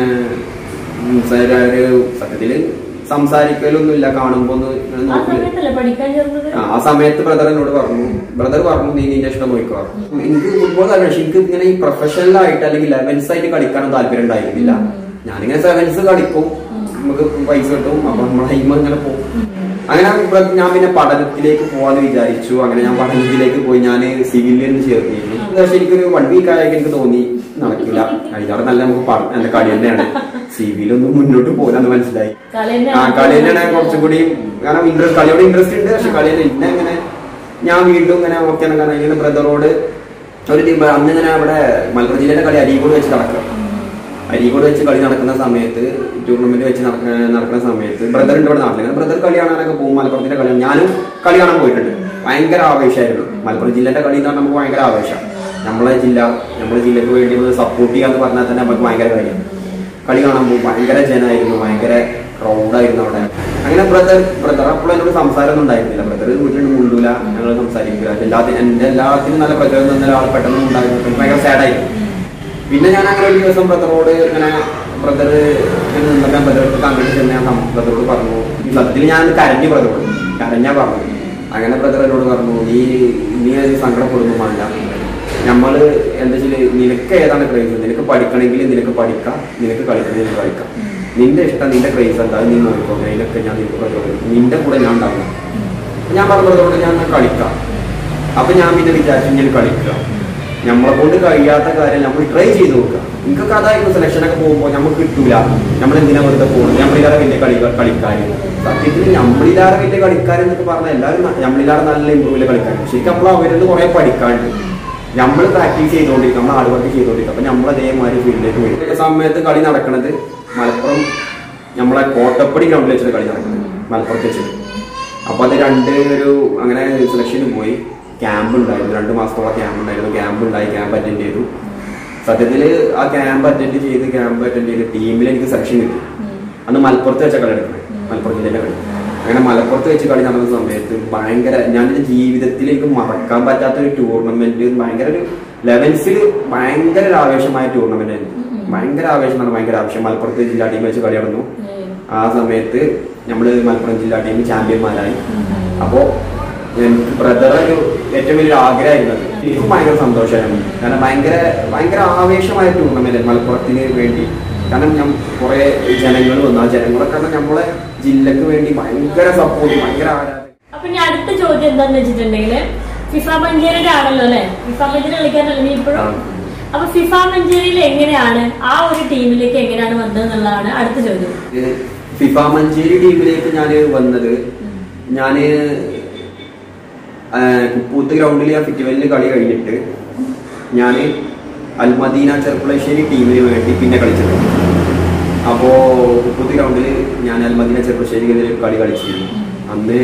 ഉം, ഒരു സത്യത്തില് സംസാരിക്കലൊന്നുമില്ല കാണുമ്പോ ഒന്ന് ഇങ്ങനെ ആ നോക്കില്ല സമയത്തല്ലേ പഠിക്കാൻ ചേർന്നത് ആ, ആ സമയത്ത് ബ്രദർ എന്നോട് പറഞ്ഞു ബ്രദർ പറഞ്ഞു നീ നിന്റെ ഇഷ്ടം നോക്കിക്കോ എനിക്ക് ഫുട്ബോൾ അറിയാം പക്ഷെ എനിക്ക് ഇങ്ങനെ ഈ പ്രൊഫഷണൽ ആയിട്ട് അല്ലെങ്കിൽ ലെവൻസ് ആയിട്ട് കളിക്കാനും താല്പര്യം ഉണ്ടായിരുന്നില്ല ഞാനിങ്ങനെ സെവൻസ് കളിക്കും നമുക്ക് പൈസ കിട്ടും അപ്പൊ നമ്മളെ ഹൈമ ഇങ്ങനെ പോകും അങ്ങനെ ബ്ര- ഞാൻ പിന്നെ പഠനത്തിലേക്ക് പോവാന്ന് വിചാരിച്ചു അങ്ങനെ ഞാൻ പഠനത്തിലേക്ക് പോയി ഞാൻ സിവിലിയൻ ചേർന്നിരുന്നു പക്ഷെ എനിക്കൊരു വൺ വീക്ക് ആയൊക്കെ എനിക്ക് തോന്നി നടക്കില്ല അതിനോട് നല്ല നമുക്ക് പഠ- എന്റെ കളി തന്നെയാണ് സിവിലൊന്നും മുന്നോട്ട് പോകാന്ന് മനസ്സിലായി കളി ആ കളി തന്നെയാണ് കുറച്ചും കൂടി കാരണം ഇൻട്രസ്റ്റ് കളിയോട് ഇൻട്രസ്റ്റ് ഉണ്ട് പക്ഷെ കളിയിൽ പിന്നെ ഇങ്ങനെ ഞാൻ വീണ്ടും ഇങ്ങനെ ഓക്കെ കാരണം ഇങ്ങനെ ബ്രദറോട് ഒരു ടീം അന്ന് ഇങ്ങനെ അവിടെ മലപ്പുറം ജില്ലയിലെ കളി അരീക്കോട് വെച്ച് നടക്കുക അരീക്കോട് വെച്ച് കളി നടക്കുന്ന സമയത്ത് ടൂർണമെന്റ് വെച്ച് നടക്കുന്ന നടക്കുന്ന സമയത്ത് ബ്രദർ ഉണ്ട് ഇവിടെ നാട്ടിൽ ബ്രദർ കളി കാണാനൊക്കെ പോകും മലപ്പുറത്തിന്റെ കളി ഞാനും കളി കാണാൻ പോയിട്ടുണ്ട് ഭയങ്കര ആവേശമായിരുന്നു മലപ്പുറം ജില്ലയുടെ കളി എന്ന് പറഞ്ഞാൽ നമുക്ക് ഭയങ്കര ആവേശം നമ്മളെ ജില്ല നമ്മുടെ ജില്ലക്ക് വേണ്ടി സപ്പോർട്ട് ചെയ്യാന്ന് പറഞ്ഞാൽ തന്നെ നമുക്ക് ഭയങ്കര കാര്യം കളി കാണാൻ പോകും ഭയങ്കര ജനായിരുന്നു ഭയങ്കര ക്രൗഡായിരുന്നു അവിടെ അങ്ങനെ ബ്രദർ ബ്രദർ അപ്പോഴും എന്നോട് സംസാരമൊന്നും ഉണ്ടായിരുന്നില്ല ബ്രദർ വീട്ടിൽ മുണ്ടൂല ഞങ്ങൾ സംസാരിക്കില്ല എല്ലാത്തിനും എന്റെ എല്ലാത്തിനും നല്ല പ്രചോദനം തന്ന ഒരാൾ പെട്ടെന്ന് ഉണ്ടായിരുന്നു എനിക്ക് ഭയങ്കര സാഡായിരുന്നു പിന്നെ ഞാൻ അങ്ങനെ ഒരു ദിവസം ബ്രദറോട് ഇങ്ങനെ ബ്രദർ ഇങ്ങനെ നിന്നപ്പോൾ ഞാൻ ബ്രദർക്ക് അങ്ങോട്ട് ചെന്ന് ഞാൻ ബ്രദറോട് പറഞ്ഞു ഈ സത്യത്തിൽ ഞാൻ കരഞ്ഞു ബ്രദറോട് കരഞ്ഞാ പറഞ്ഞു അങ്ങനെ ബ്രദർ എന്നോട് പറഞ്ഞു നീ നീ അത് സങ്കടപ്പെടുന്നു വേണ്ട നമ്മൾ എന്താ വെച്ചാൽ നിനക്ക് ഏതാണ് ക്രൈസ് നിനക്ക് പഠിക്കണമെങ്കിൽ നിനക്ക് പഠിക്കാം നിനക്ക് കളിക്കണമെങ്കിൽ കളിക്കാം നിന്റെ ഇഷ്ടം നിന്റെ ക്രൈസ് എന്താ അത് നീ നോക്കിക്കോ അതിനൊക്കെ ഞാൻ നിനക്ക് പ്രചോദനം നിന്റെ കൂടെ ഞാൻ ഉണ്ടാവും അപ്പൊ ഞാൻ പറഞ്ഞതോട് ഞാൻ എന്നാ കളിക്കാം അപ്പൊ ഞാൻ പിന്നെ വിചാരിച്ചു ഞാൻ കളിക്കുക നമ്മളെ കൊണ്ട് കഴിയാത്ത കാര്യം നമ്മൾ ട്രൈ ചെയ്ത് നോക്കുക എനിക്കൊക്കെ അതായിരുന്നു സെലക്ഷൻ ഒക്കെ പോകുമ്പോൾ നമുക്ക് കിട്ടൂല നമ്മൾ എന്തിനാ വെറുതെ പോകുന്നത് നമ്മളിലാറെ വലിയ കളി കളിക്കാർ സത്യത്തിൽ നമ്മളിലാറെ വലിയ കളിക്കാരെന്നൊക്കെ പറഞ്ഞാൽ എല്ലാവരും ന- നമ്മളിലാറെ നല്ല ഇമ്പ്രൂവ് കളിക്കാർ ശരിക്കും നമ്മൾ അവരിൽ കുറെ പഠിക്കാണ്ട് നമ്മൾ പ്രാക്ടീസ് ചെയ്തുകൊണ്ടിരിക്കും നമ്മൾ ഹാർഡ് വർക്ക് ചെയ്തുകൊണ്ടിരിക്കും അപ്പൊ നമ്മൾ അതേമാതിരി ഫീൽഡിലേക്ക് വരും ഈ സമയത്ത് കളി നടക്കുന്നത് മലപ്പുറം നമ്മളെ കോട്ടപ്പടി ഗ്രൗണ്ടിൽ വെച്ചിട്ട് കളി നടക്കുന്നത് മലപ്പുറത്ത് വെച്ചിട്ട് അപ്പൊ അത് രണ്ട് ഒരു അങ്ങനെ സെലക്ഷന് പോയി ക്യാമ്പ് ഉണ്ടായിരുന്നു രണ്ട് മാസത്തോളം ക്യാമ്പ് ഉണ്ടായിരുന്നു ക്യാമ്പ് ഉണ്ടായി ക്യാമ്പ് അറ്റൻഡ് ചെയ്തു സത്യത്തില് ആ ക്യാമ്പ് അറ്റൻഡ് ചെയ്ത് ക്യാമ്പ് അറ്റൻഡ് ചെയ്ത് ടീമിൽ എനിക്ക് സെലക്ഷൻ കിട്ടി അന്ന് മലപ്പുറത്ത് വെച്ച കളി എടുക്കുന്നത് മലപ്പുറം ജില്ലയിലെ കളി അങ്ങനെ മലപ്പുറത്ത് വെച്ച് കളി നടന്ന സമയത്ത് ഭയങ്കര ഞാൻ എൻ്റെ ജീവിതത്തിൽ എനിക്ക് മറക്കാൻ പറ്റാത്ത ഒരു ടൂർണമെന്റ് ഭയങ്കര ഒരു ലെവൻസിൽ ഭയങ്കര ഒരു ആവേശമായ ടൂർണമെന്റ് ആയിരുന്നു ഭയങ്കര ആവേശം എന്ന് പറഞ്ഞാൽ ഭയങ്കര ആവേശം മലപ്പുറത്ത് ജില്ലാ ടീം വെച്ച് കളി നടന്നു ആ സമയത്ത് നമ്മൾ മലപ്പുറം ജില്ലാ ടീം ചാമ്പ്യന്മാരായി അപ്പോ എനിക്ക് ബ്രദർ ഒരു ഏറ്റവും വലിയൊരു ആഗ്രഹമായിരുന്നു അത്. എനിക്കും ഭയങ്കര സന്തോഷമായിരുന്നു കാരണം ഭയങ്കര ഭയങ്കര ആവേശമായ ടൂർണമെന്റ് മലപ്പുറത്തിന് വേണ്ടി കാരണം ഞാൻ കുറെ ജനങ്ങൾ വന്നു ആ ജനങ്ങളൊക്കെ പറഞ്ഞാൽ നമ്മളെ ജില്ലക്ക് വേണ്ടി ഭയങ്കര സപ്പോർട്ട് ഭയങ്കര ആരാധന അപ്പൊ ഇനി അടുത്ത ചോദ്യം എന്താന്ന് വെച്ചിട്ടുണ്ടെങ്കിൽ ഫിഫ മഞ്ചേരിയുടെ ആണല്ലോ അല്ലെ ഫിഫ മഞ്ചേരി കളിക്കാനല്ലേ നീ ഇപ്പോഴും ആ. അപ്പൊ ഫിഫ മഞ്ചേരിയിൽ എങ്ങനെയാണ് ആ ഒരു ടീമിലേക്ക് എങ്ങനെയാണ് വന്നത് എന്നുള്ളതാണ് അടുത്ത ചോദ്യം ഇത് ഫിഫ മഞ്ചേരി ടീമിലേക്ക് ഞാൻ വന്നത് ഞാന് ആ, കുപ്പൂത്ത് ഗ്രൗണ്ടിൽ ഞാൻ ഫിറ്റുവലിന് കളി കഴിഞ്ഞിട്ട് ഞാൻ അൽമദീന ചെർപ്പുളശ്ശേരി ടീമിന് വേണ്ടി പിന്നെ കളിച്ചിട്ടുണ്ട് അപ്പോ കുപ്പൂത്ത് ഗ്രൗണ്ടിൽ ഞാൻ അൽമദീന ചെർപ്പുളശ്ശേരിക്കെതിരെ ഒരു കളി കളിച്ചിരുന്നു അന്ന്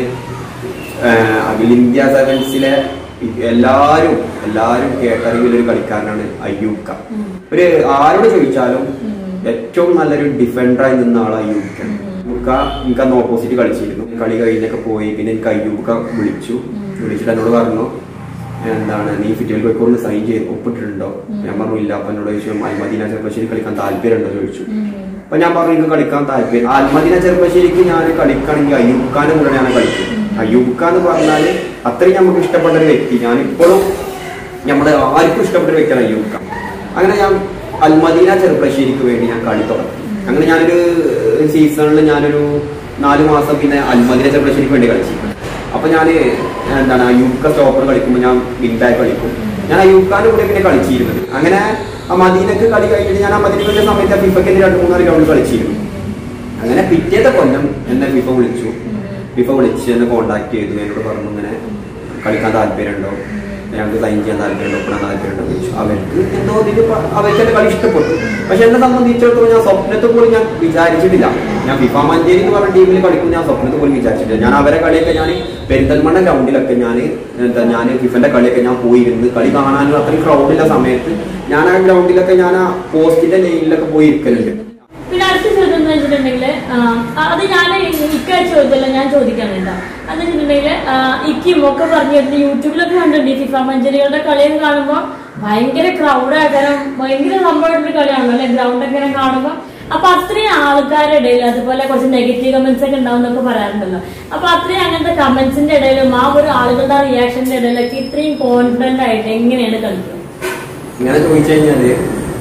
ആ, അഖിൽ ഇന്ത്യ സെവൻസിലെ എല്ലാരും എല്ലാരും കേട്ടറിവിൽ ഒരു കളിക്കാരനാണ് അയ്യൂബ് ഖാൻ ഒരു ആരോട് ചോദിച്ചാലും ഏറ്റവും നല്ലൊരു ഡിഫൻഡറായി നിന്ന ആളാണ് അയ്യൂബ് ഖാൻ നമുക്ക് എനിക്ക് അന്ന് ഓപ്പോസിറ്റ് കളിച്ചിരുന്നു കളി കഴിഞ്ഞൊക്കെ പോയി പിന്നെ എനിക്ക് അയ്യൂബ് ഖാൻ വിളിച്ചു വിളിച്ചിട്ട് എന്നോട് പറഞ്ഞു എന്താണ് നീ ഫിറ്റിൽ പോയിക്കോന്ന് സൈൻ ചെയ്ത് ഒപ്പിട്ടിട്ടുണ്ടോ ഞാൻ പറഞ്ഞു ഇല്ല അപ്പൊ എന്നോട് ചോദിച്ചു അൽമദീന ചെറുപ്പശ്ശേരി കളിക്കാൻ താല്പര്യമുണ്ടോ ചോദിച്ചു അപ്പൊ ഞാൻ പറഞ്ഞു എനിക്ക് കളിക്കാൻ താല്പര്യം അൽമദീന ചെറുപ്പശ്ശേരിക്ക് ഞാൻ കളിക്കുകയാണെങ്കിൽ അയ്യൂബ് ഖാന്റെ കൂടെ ഞാൻ കളിക്കും അയ്യൂബ് ഖാൻ എന്ന് പറഞ്ഞാല് അത്രയും നമുക്ക് ഇഷ്ടപ്പെട്ട ഒരു വ്യക്തി ഞാൻ ഇപ്പോഴും നമ്മുടെ ആർക്കും ഇഷ്ടപ്പെട്ട ഒരു വ്യക്തിയാണ് അയ്യൂബ് ഖാൻ അങ്ങനെ ഞാൻ അൽമദീന ചെറുപ്പശ്ശേരിക്ക് വേണ്ടി ഞാൻ കളി തുടങ്ങി അങ്ങനെ ഞാനൊരു സീസണിൽ ഞാനൊരു നാല് മാസം പിന്നെ അൽമദീന ചെറുപ്പശ്ശേരിക്ക് വേണ്ടി കളിച്ചു അപ്പൊ ഞാൻ എന്താണ് അയ്യൂബ്ക സ്റ്റോപ്പർ കളിക്കുമ്പോൾ ഞാൻ വിൻ ബാക്ക് കളിക്കും ഞാൻ അയ്യൂബ്ഖാന്റെ കൂടെ പിന്നെ കളിച്ചിരുന്നത് അങ്ങനെ ആ മദീനക്ക് കളി കഴിഞ്ഞിട്ട് ഞാൻ ആ മദീനത്തിന്റെ സമയത്ത് ഫിഫയ്ക്ക് രണ്ട് മൂന്നാല് ഗ്രൗണ്ട് കളിച്ചിരുന്നു അങ്ങനെ പിറ്റേത്തെ കൊല്ലം എന്നെ ഫിഫ വിളിച്ചു ഫിഫ വിളിച്ച് എന്നെ കോണ്ടാക്ട് ചെയ്തു എന്നോട് പറഞ്ഞു ഇങ്ങനെ കളിക്കാൻ താല്പര്യമുണ്ടോ ഞങ്ങൾക്ക് സൈൻ ചെയ്യാൻ താല്പര്യമുണ്ടോ ഒപ്പിടാൻ താല്പര്യമുണ്ടോ എന്ന് ചോദിച്ചു അവർക്ക് എന്തോ ഇതിന് പ- അവർക്ക് എന്റെ കളി ഇഷ്ടപ്പെട്ടു പക്ഷെ എന്നെ സംബന്ധിച്ചിടത്തോളം ഞാൻ സ്വപ്നത്തിൽ പോലും ഞാൻ വിചാരിച്ചിട്ടില്ല ഞാൻ ഫിഫ മഞ്ചേരി എന്ന് പറഞ്ഞ ടീമിൽ കളിക്കും ഞാൻ സ്വപ്നത്തിൽ പോലും വിചാരിച്ചിട്ടില്ല ഞാൻ അവരെ കളിയൊക്കെ ഞാൻ പെരിന്തൽമണ്ണ ഗ്രൗണ്ടിലൊക്കെ ഞാൻ എന്താ ഞാൻ ഫിഫന്റെ കളിയൊക്കെ ഞാൻ പോയിരുന്ന് കളി കാണാനും അത്രയും ക്രൗഡില്ല സമയത്ത് ഞാൻ ആ ഗ്രൗണ്ടിലൊക്കെ ഞാൻ ആ പോസ്റ്റിന്റെ ലൈനിലൊക്കെ പോയി ഇരിക്കലുണ്ട് പിന്നെ അടുത്ത ചോദ്യം എന്ന് വെച്ചിട്ടുണ്ടെങ്കിൽ അത് ഞാൻ ഇക്ക ചോദ്യമല്ല ഞാൻ ചോദിക്കാൻ വേണ്ട എന്ന് വെച്ചിട്ടുണ്ടെങ്കിൽ ഇക്കും ഒക്കെ പറഞ്ഞിരുന്നു യൂട്യൂബിലൊക്കെ കണ്ടിട്ടുണ്ട് ഈ ഫിഫ മഞ്ചേരികളുടെ കളിയൊക്കെ കാണുമ്പോൾ ഭയങ്കര ക്രൗഡ് ആക്കാനും ഭയങ്കര സംഭവമായിട്ടുള്ള കളിയാണല്ലോ അല്ലെ ഗ്രൗണ്ട് ഒക്കെ ഇങ്ങനെ കാണുമ്പോൾ അപ്പൊ അത്രയും ആൾക്കാരുടെ ഇടയിൽ അതുപോലെ കുറച്ച് നെഗറ്റീവ് കമന്റ്സ് ഒക്കെ ഉണ്ടാവും എന്നൊക്കെ പറയാറുണ്ടല്ലോ അപ്പൊ അത്രയും അങ്ങനത്തെ കമന്റ്സിന്റെ ഇടയിലും ആ ഒരു ആളുകളുടെ റിയാക്ഷന്റെ ഇടയിലൊക്കെ ഇത്രയും കോൺഫിഡന്റ് ആയിട്ട് എങ്ങനെയാണ് കളിക്കുന്നത് ഇങ്ങനെ ചോദിച്ചു കഴിഞ്ഞാല്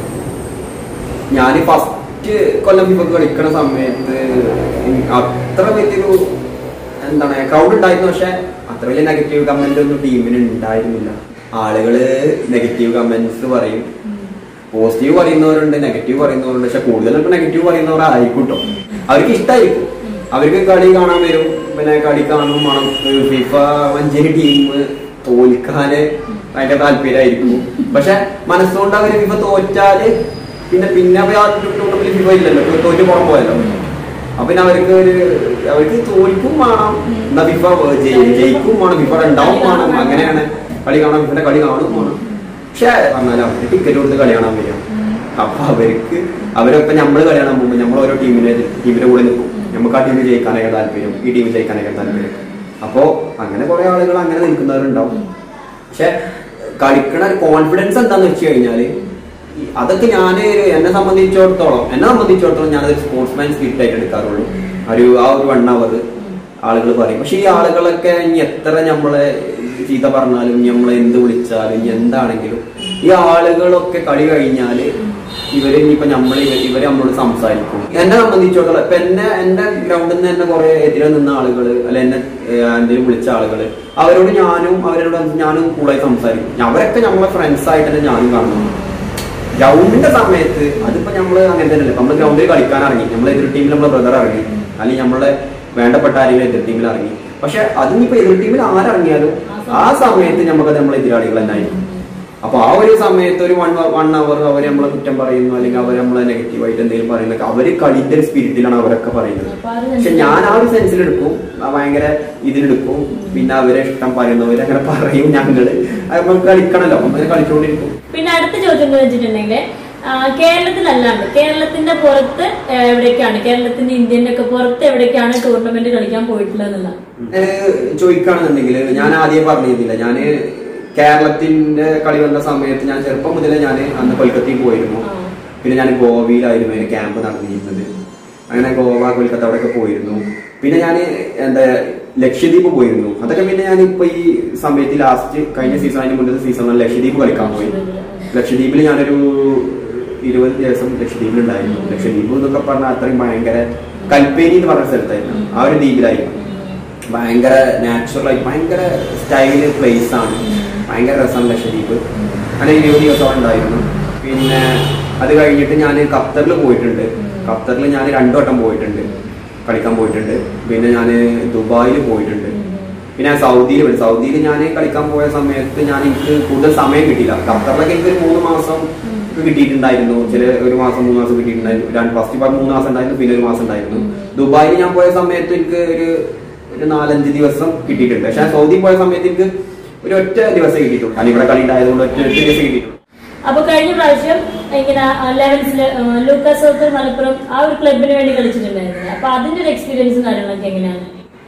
ഞാൻ ഫസ്റ്റ് കൊല്ലം ഫിഫക്ക് കളിക്കണ സമയത്ത് എനിക്ക് അത്ര വലിയൊരു എന്താണ് ക്രൗഡ് ഉണ്ടായിരുന്നു പക്ഷെ അത്ര വലിയ നെഗറ്റീവ് കമന്റ് ഒന്നും ടീമിന് ഉണ്ടായിരുന്നില്ല ആളുകള് നെഗറ്റീവ് കമന്റ്സ് പറയും പോസിറ്റീവ് പറയുന്നവരുണ്ട് നെഗറ്റീവ് പറയുന്നവരുണ്ട് പക്ഷെ കൂടുതലും നെഗറ്റീവ് പറയുന്നവർ ആയിരിക്കും അവർക്ക് ഇഷ്ടമായിരിക്കും അവർക്ക് കളി കാണാൻ വരും പിന്നെ കളി കാണും വേണം ഫിഫ മഞ്ചേരി ടീം തോൽക്കാന് ഭയങ്കര താല്പര്യമായിരിക്കും പക്ഷെ മനസ്സുകൊണ്ട് അവര് ഫിഫ തോറ്റാല് പിന്നെ പിന്നെ അവര് ആ ടൂർണമെന്റിൽ ഫിഫ ഇല്ലല്ലോ ഇപ്പൊ തോറ്റ് പുറം പോയല്ലോ അപ്പൊ പിന്നെ അവർക്ക് ഒരു അവർക്ക് തോൽക്കും വേണം എന്നാ ഫിഫ ജയി- ജയിക്കും വേണം ഫിഫ ഉണ്ടാവും വേണം അങ്ങനെയാണ് കളി കാണാൻ ഫിഫന്റെ കളി കാണും വേണം പക്ഷെ എന്നാൽ അവര് ടിക്കറ്റ് കൊടുത്ത് കളി കാണാൻ വരിക അപ്പൊ അവർക്ക് അവരൊക്കെ നമ്മൾ കളി കാണാൻ പോകുമ്പോൾ നമ്മൾ ഓരോ ടീമിനെ ടീമിന്റെ കൂടെ നിൽക്കും നമുക്ക് ആ ടീമിൽ ജയിക്കാനൊക്കെ താല്പര്യം ഈ ടീമിൽ ജയിക്കാനൊക്കെ താല്പര്യം അപ്പോ അങ്ങനെ കുറെ ആളുകൾ അങ്ങനെ നിൽക്കുന്നവരുണ്ടാവും പക്ഷെ കളിക്കണ ഒരു കോൺഫിഡൻസ് എന്താന്ന് വെച്ച് കഴിഞ്ഞാല് ഈ അതൊക്കെ ഞാൻ എന്നെ സംബന്ധിച്ചിടത്തോളം എന്നെ സംബന്ധിച്ചിടത്തോളം ഞാനത് സ്പോർട്സ്മാൻ സ്പിരിറ്റ് ആയിട്ട് എടുക്കാറുള്ളൂ ഒരു ആ ഒരു വൺ അവർ ആളുകൾ പറയും പക്ഷെ ഈ ആളുകളൊക്കെ ഇനി എത്ര നമ്മളെ ചീത്ത പറഞ്ഞാലും ഇനി നമ്മളെ എന്ത് വിളിച്ചാലും ഇനി എന്താണെങ്കിലും ഈ ആളുകളൊക്കെ കളി കഴിഞ്ഞാല് ഇവര് ഇനിയിപ്പോ നമ്മൾ ഇവര് നമ്മളോട് സംസാരിക്കും എന്നെ സംബന്ധിച്ചിടത്തോളം ഇപ്പൊ എന്നെ എന്റെ ഗ്രൗണ്ടിൽ നിന്ന് തന്നെ കുറെ എതിരെ നിന്ന ആളുകള് അല്ല എന്നെ ഏഹ്, എന്തെങ്കിലും വിളിച്ച ആളുകള് അവരോട് ഞാനും അവരോട് ഞാനും കൂടെ സംസാരിക്കും അവരൊക്കെ നമ്മളെ ഫ്രണ്ട്സ് ആയിട്ട് തന്നെ ഞാനും കാണുന്നു ഗ്രൗണ്ടിന്റെ സമയത്ത് അതിപ്പോ നമ്മള് അങ്ങനെ തന്നെയല്ലേ നമ്മള് ഗ്രൗണ്ടിൽ കളിക്കാൻ ഇറങ്ങി നമ്മളെ എതിർ ടീമിൽ നമ്മളെ ബ്രദർ ഇറങ്ങി അല്ലെങ്കിൽ നമ്മളെ വേണ്ടപ്പെട്ട ആരെങ്കിലും എതിർ ടീമിൽ ഇറങ്ങി പക്ഷെ അതിനിപ്പോ എതിർ ടീമിൽ ആരിറങ്ങിയാലും ആ സമയത്ത് നമുക്കത് നമ്മളെ എതിരാളികൾ തന്നെ ആയിരിക്കും അപ്പൊ ആ ഒരു സമയത്ത് ഒരു വൺ വൺ അവർ അവർ നമ്മളെ കുറ്റം പറയുന്നു അല്ലെങ്കിൽ അവർ നമ്മളെ നെഗറ്റീവായിട്ട് എന്തെങ്കിലും പറയുന്നൊക്കെ അവര് കളിന്റെ ഒരു സ്പിരിറ്റിലാണ് അവരൊക്കെ പറയുന്നത് അപ്പൊ അത് പക്ഷെ ഞാൻ ആ ഒരു സെൻസിലെടുക്കും ആ ഭയങ്കര ഇതിലെടുക്കും പിന്നെ അവരെ ഇഷ്ടം പറയുന്നവര് അങ്ങനെ പറയും ഞങ്ങള് അത് നമുക്ക് കളിക്കണല്ലോ അങ്ങനെ കളിച്ചുകൊണ്ടിരിക്കും പിന്നെ അടുത്ത ചോദ്യം എന്ന് വെച്ചിട്ടുണ്ടെങ്കിൽ കേരളത്തിലല്ലാണ്ട് കേരളത്തിന്റെ പുറത്ത് ആ, എവിടേക്കാണ് കേരളത്തിന്റെ ഇന്ത്യന്റെ ഒക്കെ പുറത്ത് എവിടേക്കാണ് ടൂർണമെന്റ് കളിക്കാൻ പോയിട്ടുള്ളത് എന്നുള്ള ചോദിക്കുകയാണെന്നുണ്ടെങ്കിൽ ഞാൻ ആദ്യം പറഞ്ഞിരുന്നില്ല ഞാന് കേരളത്തിന്റെ കളി വന്ന സമയത്ത് ഞാൻ ചെറുപ്പം മുതലേ ഞാൻ അന്ന് കൊൽക്കത്തയിൽ പോയിരുന്നു ആ. പിന്നെ ഞാൻ ഗോവയിലായിരുന്നു അതിന് ക്യാമ്പ് നടന്നിരുന്നത് അങ്ങനെ ഗോവ കൊൽക്കത്ത അവിടെയൊക്കെ പോയിരുന്നു പിന്നെ ഞാൻ എന്താ ലക്ഷദ്വീപ് പോയിരുന്നു അതൊക്കെ പിന്നെ ഞാൻ ഇപ്പൊ ഈ സമയത്ത് ലാസ്റ്റ് കഴിഞ്ഞ സീസൺ അതിന് മുന്നത്തെ സീസണിൽ ലക്ഷദ്വീപ് കളിക്കാൻ പോയി ലക്ഷദ്വീപിൽ ഞാനൊരു ഇരുപത് ദിവസം ലക്ഷദ്വീപിൽ ഉണ്ടായിരുന്നു ലക്ഷദ്വീപ് എന്നൊക്കെ പറഞ്ഞാൽ അത്രയും ഭയങ്കര കൽപ്പേനി എന്ന് പറഞ്ഞ സ്ഥലത്തായിരുന്നു ആ ഒരു ദ്വീപിലായിരുന്നു ഭയങ്കര നാച്ചുറൽ ഭയങ്കര സ്റ്റൈല് പ്ലേസ് ആണ് ഭയങ്കര രസമാണ് ലക്ഷദ്വീപ് അങ്ങനെ ഇരുപത് ദിവസം അവിടെ ഉണ്ടായിരുന്നു പിന്നെ അത് കഴിഞ്ഞിട്ട് ഞാൻ ഖത്തറിൽ പോയിട്ടുണ്ട് ഖത്തറിൽ ഞാൻ രണ്ടു വട്ടം പോയിട്ടുണ്ട് കളിക്കാൻ പോയിട്ടുണ്ട് പിന്നെ ഞാൻ ദുബായിൽ പോയിട്ടുണ്ട് പിന്നെ ഞാൻ സൗദിയിൽ പോയി സൗദിയിൽ ഞാൻ കളിക്കാൻ പോയ സമയത്ത് ഞാൻ എനിക്ക് കൂടുതൽ സമയം കിട്ടിയില്ല ഖത്തറിലൊക്കെ എനിക്ക് ഒരു മൂന്ന് മാസം കിട്ടിയിട്ടുണ്ടായിരുന്നു ചില ഒരു മാസം മൂന്ന് മാസം കിട്ടിയിട്ടുണ്ടായിരുന്നു രണ്ട് ഫസ്റ്റ് പാർട്ട് മൂന്ന് മാസം ഉണ്ടായിരുന്നു പിന്നെ ഒരു മാസം ഉണ്ടായിരുന്നു ദുബായിൽ ഞാൻ പോയ സമയത്ത് എനിക്ക് ഒരു ഒരു നാലഞ്ച് ദിവസം കിട്ടിയിട്ടുണ്ട് പക്ഷെ ഞാൻ സൗദി പോയ സമയത്ത് എനിക്ക് ഒരു ഒറ്റ ദിവസം കിട്ടിയിട്ടുള്ളൂ കാരണം ഇവിടെ കളി ഉണ്ടായതുകൊണ്ട് ഒറ്റ ഒറ്റ ദിവസം കിട്ടിയിട്ടുള്ളൂ അപ്പൊ കഴിഞ്ഞ പ്രാവശ്യം ഇങ്ങനെ ലെവൻസില് ലൂക്കാസ് സോക്കർ മലപ്പുറം ആ ഒരു ക്ലബിന് വേണ്ടി കളിച്ചിട്ടുണ്ടായിരുന്നു അപ്പൊ അതിന്റെ ഒരു എക്സ്പീരിയൻസും കാര്യങ്ങളൊക്കെ എങ്ങനെയാണ്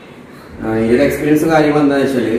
ആ, ഇതിന്റെ എക്സ്പീരിയൻസും കാര്യങ്ങളും എന്താ വെച്ചാല്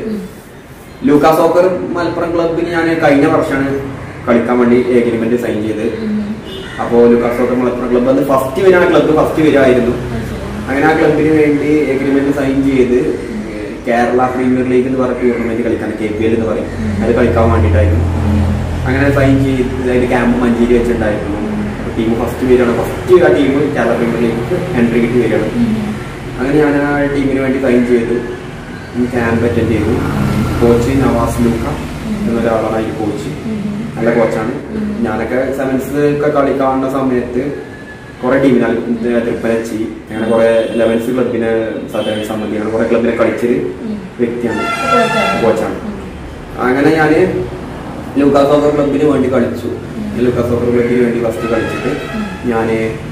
ലൂക്കാ സോക്കർ മലപ്പുറം ക്ലബിന് ഞാൻ കഴിഞ്ഞ വർഷമാണ് കളിക്കാൻ വേണ്ടി എഗ്രിമെന്റ് സൈൻ ചെയ്ത് അപ്പോ ലൂക്കാ സോക്കർ മലപ്പുറം ക്ലബ്ബ് അത് ഫസ്റ്റ് വരാണ് ക്ലബ്ബ് ഫസ്റ്റ് വരായിരുന്നു അങ്ങനെ ആ ക്ലബിന് വേണ്ടി എഗ്രിമെന്റ് സൈൻ ചെയ്ത് ഏഹ്, കേരള പ്രീമിയർ ലീഗ് എന്ന് പറഞ്ഞ ടൂർണമെന്റ് കളിക്കാൻ കെ പി എൽ എന്ന് പറയും അത് കളിക്കാൻ വേണ്ടിയിട്ടായിരുന്നു അങ്ങനെ സൈൻ ചെയ്ത് അതിന്റെ ക്യാമ്പ് മഞ്ചേരി വെച്ചിട്ടുണ്ടായിരുന്നു ടീം ഫസ്റ്റ് വരികയാണ് ഫസ്റ്റ് ആ team Kerala premier league entry കിട്ടി വരികയാണ് അങ്ങനെ ഞാൻ ആ ടീമിന് വേണ്ടി സൈൻ ചെയ്തു ക്യാമ്പ് അറ്റൻഡ് ചെയ്തു കോച്ച് നവാസ് ലൂക്ക എന്നൊരാളാണ് അതിൽ കോച്ച് നല്ല കോച്ചാണ് ഞാനൊക്കെ സെവൻസ് ഒക്കെ കളി കാണുന്ന സമയത്ത് കുറെ ടീമിനെ തൃപ്പനച്ചി അങ്ങനെ കുറെ ലെവൻസ് ക്ലബിനെ സഹകരണ സമിതി അങ്ങനെ കുറെ ക്ലബിനെ കളിച്ചൊരു വ്യക്തിയാണ് കോച്ചാണ് അങ്ങനെ ഞാൻ ലൂക്കാസ് സോക്കർ ക്ലബിന് വേണ്ടി കളിച്ചു ലൂക്കാസ് സോക്കർ ക്ലബിന് വേണ്ടി ഫസ്റ്റ് കളിച്ചിട്ട് ഞാൻ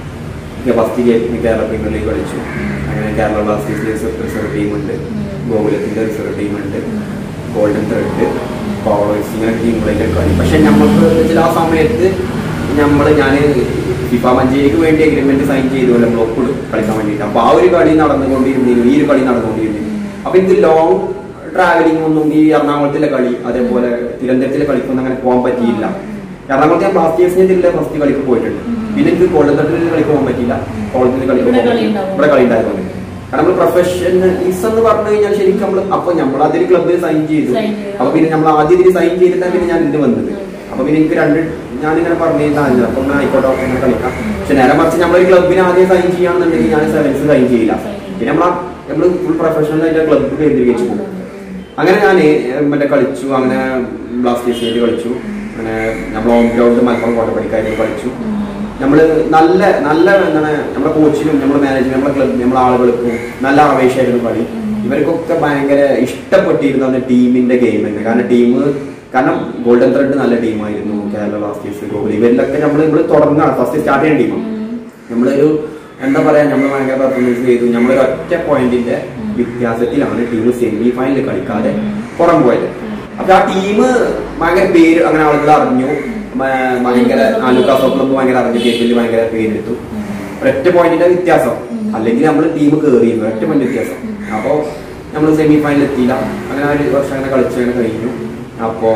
ഫസ്റ്റ് കേരള പ്രീമിയർ ലീഗ് കളിച്ചു അങ്ങനെ കേരള ബ്ലാസ്റ്റേഴ്സിന്റെ റിസർവ് ടീമുണ്ട് ഗോകുലത്തിന്റെ റിസർവ് ടീമുണ്ട് ഗോൾഡൻ ത്രെഡ് പവേഴ്സ് ഇങ്ങനെ ടീമുകളിലെ കളി പക്ഷെ നമുക്ക് ചില ആ സമയത്ത് നമ്മൾ ഞാൻ ഫിഫ മഞ്ചേരിക്ക് വേണ്ടി അഗ്രിമെന്റ് സൈൻ ചെയ്തുപോലെ ബ്ലോക്ക് കളിക്കാൻ വേണ്ടിയിട്ട് അപ്പൊ ആ ഒരു കളി നടന്നുകൊണ്ടിരുന്നിരുന്നു ഈ ഒരു കളി നടന്നുകൊണ്ടിരുന്നു അപ്പൊ ഇത് ലോങ് ട്രാവലിംഗ് ഒന്നും ഈ എറണാകുളത്തിലെ കളി അതേപോലെ തിരുവനന്തപുരത്തിലെ കളിക്കൊന്നും അങ്ങനെ പോകാൻ പറ്റിയില്ല എറണാകുളത്തെ ഞാൻ ബ്ലാസ്റ്റേഴ്സിന്റെ ഇതിലെ ഫസ്റ്റ് കളിക്ക് പോയിട്ടുണ്ട് പിന്നെ എനിക്ക് ഗോൾഡൻ തട്ടിൽ കളിക്ക് പോകാൻ പറ്റിയില്ല കോളേജിൽ കളി ഇവിടെ കളി ഉണ്ടാവും. ഇവിടെ കളി ഉണ്ടായതുകൊണ്ട് കാരണം നമ്മൾ പ്രൊഫഷണലിസം എന്ന് പറഞ്ഞു കഴിഞ്ഞാൽ ശരിക്കും നമ്മൾ അപ്പൊ നമ്മൾ അതിൽ ക്ലബിൽ സൈൻ ചെയ്തു Sign ചെയ്തു. അപ്പൊ പിന്നെ നമ്മൾ ആദ്യം ഇതിൽ സൈൻ ചെയ്തിട്ടാണ് പിന്നെ ഞാൻ ഇതിന് വന്നത് അപ്പൊ പിന്നെ എനിക്ക് രണ്ട് ഞാനിങ്ങനെ പറഞ്ഞിട്ടാണ് അപ്പൊ ഞാൻ ആയിക്കോട്ടെ ഓക്കേ, ഇങ്ങനെ കളിക്കാം പക്ഷെ നേരെ മറിച്ച് നമ്മളൊരു ക്ലബിന് ആദ്യം സൈൻ ചെയ്യുകയാണെന്നുണ്ടെങ്കിൽ ഞാൻ സെവൻസ് സൈൻ ചെയ്യില്ല പിന്നെ നമ്മൾ നമ്മൾ ഫുൾ പ്രൊഫഷണൽ ആയിട്ട് ക്ലബ് കേന്ദ്രീകരിച്ച് പോകും അങ്ങനെ ഞാൻ മറ്റേ കളിച്ചു അങ്ങനെ ബ്ലാസ്റ്റേഴ്സിലേക്ക് കളിച്ചു അങ്ങനെ നമ്മൾ ഹോം ഗ്രൗണ്ട് മലപ്പുറം കോട്ടപ്പടിക്കായിട്ട് കളിച്ചു നമ്മള് നല്ല നല്ല എന്താണ് നമ്മുടെ കോച്ചിനും നമ്മുടെ മാനേജറും നമ്മുടെ ക്ലബ് നമ്മുടെ ആളുകൾക്കും നല്ല ആവേശമായിരുന്നു കളി ഇവർക്കൊക്കെ ഭയങ്കര ഇഷ്ടപ്പെട്ടിരുന്നു അന്ന് ടീമിന്റെ ഗെയിം തന്നെ കാരണം ടീം കാരണം ഗോൾഡൻ ത്രെഡ് നല്ല ടീമായിരുന്നു കേരള ബ്ലാസ്റ്റേഴ്സ് ഗോകുൽ ഇവരിലൊക്കെ നമ്മൾ ഇവിടെ തുടങ്ങാണ് ഫസ്റ്റ് സ്റ്റാർട്ട് ചെയ്യുന്ന ടീമാണ് നമ്മളൊരു എന്താ പറയാ നമ്മൾ ഭയങ്കര പെർഫോമൻസ് ചെയ്തു നമ്മളൊരു ഒറ്റ പോയിന്റിന്റെ വ്യത്യാസത്തിലാണ് ടീം സെമി ഫൈനൽ കളിക്കാതെ പുറം പോയത് അപ്പൊ ആ ടീം ഭയങ്കര പേര് അങ്ങനെ ആളുകൾ അറിഞ്ഞു ഭ- ഭയങ്കര ആലുക്കാസോ ക്ലബ്ബ് ഭയങ്കര അറിഞ്ഞു കേപ്പിൽ ഭയങ്കര പേരെടുത്തു ഒറ്റ പോയിന്റിന്റെ വ്യത്യാസം അല്ലെങ്കിൽ നമ്മൾ ടീം കയറിയിരുന്നു ഒറ്റ പോയിന്റ് വ്യത്യാസം അപ്പോ നമ്മൾ സെമി ഫൈനൽ എത്തിയില്ല അങ്ങനെ ആ ഒരു വർഷം അങ്ങനെ കളിച്ച് അങ്ങനെ കഴിഞ്ഞു അപ്പോ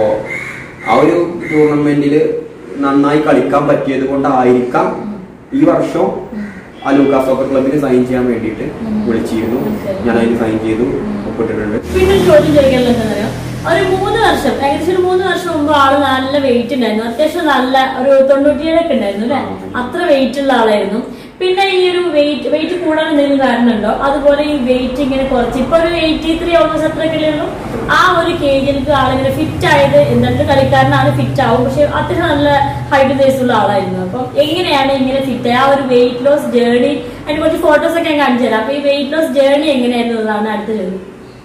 ആ ഒരു ടൂർണമെന്റിൽ നന്നായി കളിക്കാൻ പറ്റിയത് കൊണ്ടായിരിക്കാം ഈ വർഷം ആ ലൂക്കാസ് സോക്കർ ക്ലബിന് സൈൻ ചെയ്യാൻ വേണ്ടിയിട്ട് വിളിച്ചിരുന്നു ഞാൻ അതിന് സൈൻ ചെയ്തു ഒപ്പിട്ടിട്ടുണ്ട് പിന്നെ ഒരു ചോദ്യം ചോദിക്കാനുള്ളത് എന്താണെന്നറിയോ ഒരു മൂന്ന് വർഷം ഏകദേശം ഒരു മൂന്ന് വർഷം മുമ്പ് ആള് നല്ല വെയിറ്റ് ഉണ്ടായിരുന്നു അത്യാവശ്യം നല്ല ഒരു തൊണ്ണൂറ്റിയേഴൊക്കെ ഉണ്ടായിരുന്നു അല്ലെ അത്ര വെയിറ്റ് ഉള്ള ആളായിരുന്നു പിന്നെ ഈ ഒരു വെയിറ്റ് വെയിറ്റ് കൂടാൻ എന്തെങ്കിലും കാരണമുണ്ടോ അതുപോലെ ഈ വെയിറ്റ് ഇങ്ങനെ കുറച്ച് ഇപ്പൊ ഒരു എയ്റ്റി ത്രീ ഓൾമോസ്റ്റ് അത്രയൊക്കെ ഉള്ളൂ ആ ഒരു കേജിലേക്ക് ആളിങ്ങനെ ഫിറ്റ് ആയത് രണ്ട് കളിക്കാരനാണ് ഫിറ്റ് ആവും പക്ഷെ അത്യാവശ്യം നല്ല ഹൈറ്റ് ബേസ് ഉള്ള ആളായിരുന്നു അപ്പം എങ്ങനെയാണ് ഇങ്ങനെ ഫിറ്റ് ആ ഒരു വെയിറ്റ് ലോസ് ജേർണി അതിന് കുറച്ച് ഫോട്ടോസ് ഒക്കെ ഞാൻ കാണിച്ചു തരാം അപ്പൊ ഈ വെയിറ്റ് ലോസ് ജേർണി എങ്ങനെയായിരുന്നു എന്നതാണ് അടുത്ത ചോദ്യം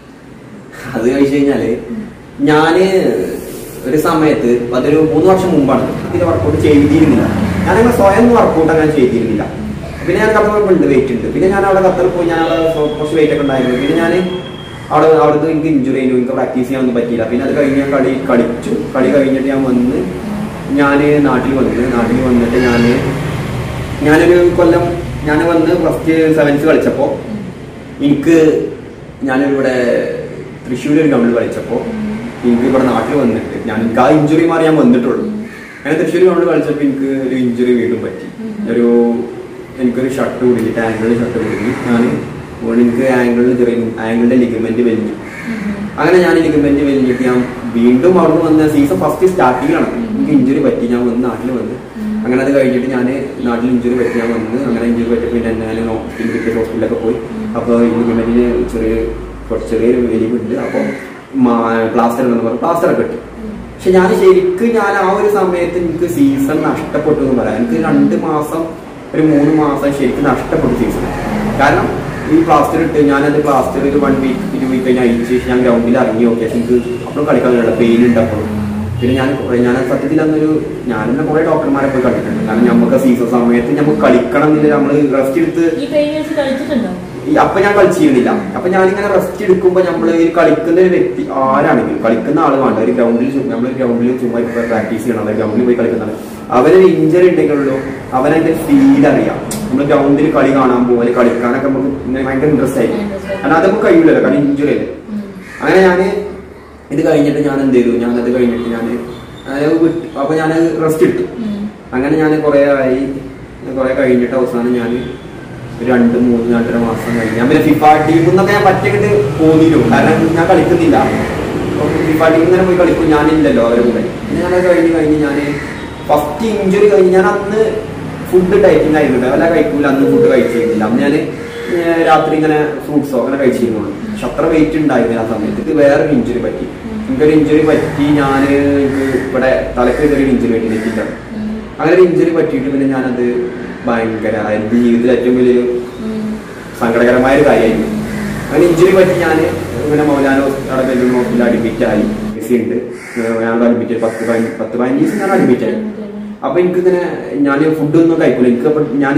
അത് കഴിച്ചു കഴിഞ്ഞാല് ഞാന് ഒരു സമയത്ത് അതൊരു മൂന്ന് വർഷം മുമ്പാണ് ഇതിൽ വർക്കൗട്ട് ചെയ്തിരുന്നില്ല ഞാനങ്ങനെ സ്വയം വർക്കൗട്ട് അങ്ങനെ ചെയ്തിരുന്നില്ല പിന്നെ ഞാൻ ഖത്തറിൽ ഉണ്ട് വെയിറ്റ് ഉണ്ട് പിന്നെ ഞാൻ അവിടെ ഖത്തറിൽ പോയി ഞാൻ അവിടെ സ്വ- കുറച്ച് വെയിറ്റ് ഒക്കെ ഉണ്ടായിരുന്നു പിന്നെ ഞാൻ അവിടെ അവിടുത്തെ എനിക്ക് ഇഞ്ചുറി ആയിരുന്നു എനിക്ക് പ്രാക്ടീസ് ചെയ്യാനൊന്നും പറ്റിയില്ല പിന്നെ അത് കഴിഞ്ഞ് ഞാൻ കളി കളിച്ചു കളി കഴിഞ്ഞിട്ട് ഞാൻ വന്ന് ഞാൻ നാട്ടിൽ വന്നു നാട്ടിൽ വന്നിട്ട് ഞാൻ ഞാനൊരു കൊല്ലം ഞാൻ വന്ന് ഫസ്റ്റ് സെവൻസ് കളിച്ചപ്പോൾ എനിക്ക് ഞാനിവിടെ തൃശ്ശൂർ ഒരു ഗ്രൗണ്ടിൽ കളിച്ചപ്പോൾ എനിക്ക് ഇവിടെ നാട്ടിൽ വന്നിട്ട് ഞാൻ എനിക്ക് ആ ഇഞ്ചുറി മാറി ഞാൻ വന്നിട്ടുള്ളൂ അങ്ങനെ തൃശ്ശൂർ ഗ്രൗണ്ടിൽ കളിച്ചപ്പോൾ എനിക്ക് ഒരു ഇഞ്ചുറി വീണ്ടും പറ്റി ഒരു എനിക്കൊരു ഷർട്ട് കുടുങ്ങിയിട്ട് ആംഗിളിൽ ഷർട്ട് കുടുങ്ങി ഞാൻ വീണ്ടും എനിക്ക് ആംഗിളിൽ ചെറിയ ആംഗിളിന്റെ ലിഗമെന്റ് വലിഞ്ഞു അങ്ങനെ ഞാൻ ലിഗമെന്റ് വലിഞ്ഞിട്ട് ഞാൻ വീണ്ടും അവിടെ വന്ന സീസൺ ഫസ്റ്റ് സ്റ്റാർട്ടിങ്ങിലാണ് എനിക്ക് ഇഞ്ചുറി പറ്റി ഞാൻ വന്ന് നാട്ടിൽ വന്ന് അങ്ങനെ അത് കഴിഞ്ഞിട്ട് ഞാൻ നാട്ടിൽ ഇഞ്ചുറി പറ്റി ഞാൻ വന്ന് അങ്ങനെ ഇഞ്ചുറി പറ്റി പിന്നെ ഞാൻ ക്രിക്കറ്റ് ഹോസ്പിറ്റലൊക്കെ പോയി അപ്പോൾ ലിഗമെന്റിന് ചെറിയ കുറച്ച് ചെറിയൊരു വലിവുണ്ട് അപ്പോൾ പ്ലാസ്റ്റർ എന്ന് പറഞ്ഞു പ്ലാസ്റ്റർ ഒക്കെ ഇട്ടു പക്ഷെ ഞാൻ ശരിക്കും ഞാൻ ആ ഒരു സമയത്ത് എനിക്ക് സീസൺ നഷ്ടപ്പെട്ടു എന്ന് പറയാം എനിക്ക് രണ്ട് മാസം ഒരു മൂന്ന് മാസം ശരിക്കും നഷ്ടപ്പെട്ടു സീസൺ കാരണം ഈ പ്ലാസ്റ്റർ ഇട്ട് ഞാനത് പ്ലാസ്റ്റർ ഒരു വൺ വീക്ക് ഒരു വീക്ക് കഴിഞ്ഞ് അയച്ചു ശേഷം ഞാൻ ഗ്രൗണ്ടിൽ ഇറങ്ങി നോക്കി പക്ഷെ എനിക്ക് അപ്പോഴും കളിക്കാൻ കഴിയില്ല പെയിൻ ഉണ്ട് അപ്പോഴും പിന്നെ ഞാൻ കുറെ- ഞാൻ സത്യത്തിൽ അന്നൊരു ഞാൻ തന്നെ കുറെ ഡോക്ടർമാരെ പോയി കണ്ടിട്ടുണ്ട് കാരണം നമുക്ക് സീസൺ സമയത്ത് നമുക്ക് കളിക്കണം എന്നില്ല നമ്മൾ റെസ്റ്റ് എടുത്ത് ഈ പെയിൻ വെച്ച് കളിച്ചിട്ടുണ്ടോ ഈ അപ്പൊ ഞാൻ കളിച്ചിരുന്നില്ല അപ്പൊ ഞാനിങ്ങനെ റെസ്റ്റ് എടുക്കുമ്പോ നമ്മള് ഈ കളിക്കുന്ന ഒരു വ്യക്തി ആരാണെങ്കിലും കളിക്കുന്ന ആള് വേണ്ട ഒരു ഗ്രൗണ്ടിൽ നമ്മൾ ഗ്രൗണ്ടിൽ ചുമ്മാ ഇപ്പൊ പ്രാക്ടീസ് ചെയ്യണം അല്ലെങ്കിൽ ഗ്രൗണ്ടിൽ പോയി കളിക്കുന്ന ആള് അവനൊരു ഇഞ്ചറി ഉണ്ടെങ്കിലുള്ളൂ അവനതിന്റെ ഫീൽ അറിയാം നമ്മൾ ഗ്രൗണ്ടിൽ കളി കാണാൻ പോകും അല്ലെങ്കിൽ കളിക്കാനൊക്കെ നമുക്ക് ഇങ്ങനെ ഭയങ്കര ഇൻട്രസ്റ്റ് ആയിരിക്കും കാരണം അത് നമുക്ക് കഴിയില്ലല്ലോ കാരണം ഇഞ്ചുറി അല്ലേ അങ്ങനെ ഞാൻ ഇത് കഴിഞ്ഞിട്ട് ഞാൻ എന്ത് ചെയ്തു ഞാൻ അത് കഴിഞ്ഞിട്ട് ഞാൻ അപ്പൊ ഞാൻ റെസ്റ്റ് എടുത്തു അങ്ങനെ ഞാൻ കുറെ ആയി കുറെ കഴിഞ്ഞിട്ട് അവസാനം ഞാൻ ഒരു രണ്ട് മൂന്ന് രണ്ടര മാസം കഴിഞ്ഞ് ഞാൻ പിന്നെ ഫിഫ ടീമിൽ നിന്നൊക്കെ ഞാൻ പറ്റിയിട്ട് പോന്നിരുന്നു കാരണം ഞാൻ കളിക്കുന്നില്ല ഫിഫ ടീമിൽ ഇങ്ങനെ പോയി കളിക്കും ഞാനില്ലല്ലോ അവരെ കൂടെ പിന്നെ ഞാനത് കഴിഞ്ഞ് കഴിഞ്ഞ് ഞാൻ ഫസ്റ്റ് ഇഞ്ചുറി കഴിഞ്ഞ് ഞാൻ അന്ന് ഫുഡ് ഡയറ്റിംഗ് ആയിരുന്നു വല്ല കഴിക്കൂല അന്ന് ഫുഡ് കഴിച്ചിരുന്നില്ല അന്ന് ഞാൻ രാത്രി ഇങ്ങനെ ഫ്രൂട്ട്സോ അങ്ങനെ കഴിച്ചിരുന്നുള്ളൂ പക്ഷെ അത്ര വെയിറ്റ് ഉണ്ടായിരുന്നില്ല ആ സമയത്ത് ഇത് വേറൊരു ഇഞ്ചുറി പറ്റി എനിക്കൊരു ഇഞ്ചുറി പറ്റി ഞാൻ എനിക്ക് ഇവിടെ തലക്ക് ചെറിയൊരു ഇഞ്ചുറി പറ്റി നെറ്റിക്കാണ് അങ്ങനെ ഒരു ഇഞ്ചുറി പറ്റിയിട്ട് പിന്നെ ഞാനത് ഭയങ്കര എന്റെ ജീവിതത്തിൽ ഏറ്റവും വലിയൊരു സങ്കടകരമായ ഒരു കാര്യമായിരുന്നു അങ്ങനെ ഇഞ്ചുറി പറ്റി ഞാൻ ഇങ്ങനെ മൗലാന അവിടെ ബെല്ലൂർ ഹോസ്പിറ്റലിൽ അഡ്മിറ്റ് ആയി എസ് ഉണ്ട് ഞാൻ അഡ്മിറ്റ് ആയി പത്ത് പതിനഞ്ച് പത്ത് പതിനഞ്ച് ദിവസം ഞാൻ അഡ്മിറ്റ് ആയി അപ്പൊ എനിക്കിങ്ങനെ ഞാൻ ഫുഡ് ഒന്നും കഴിക്കൂല എനിക്ക് അപ്പൊ ഞാൻ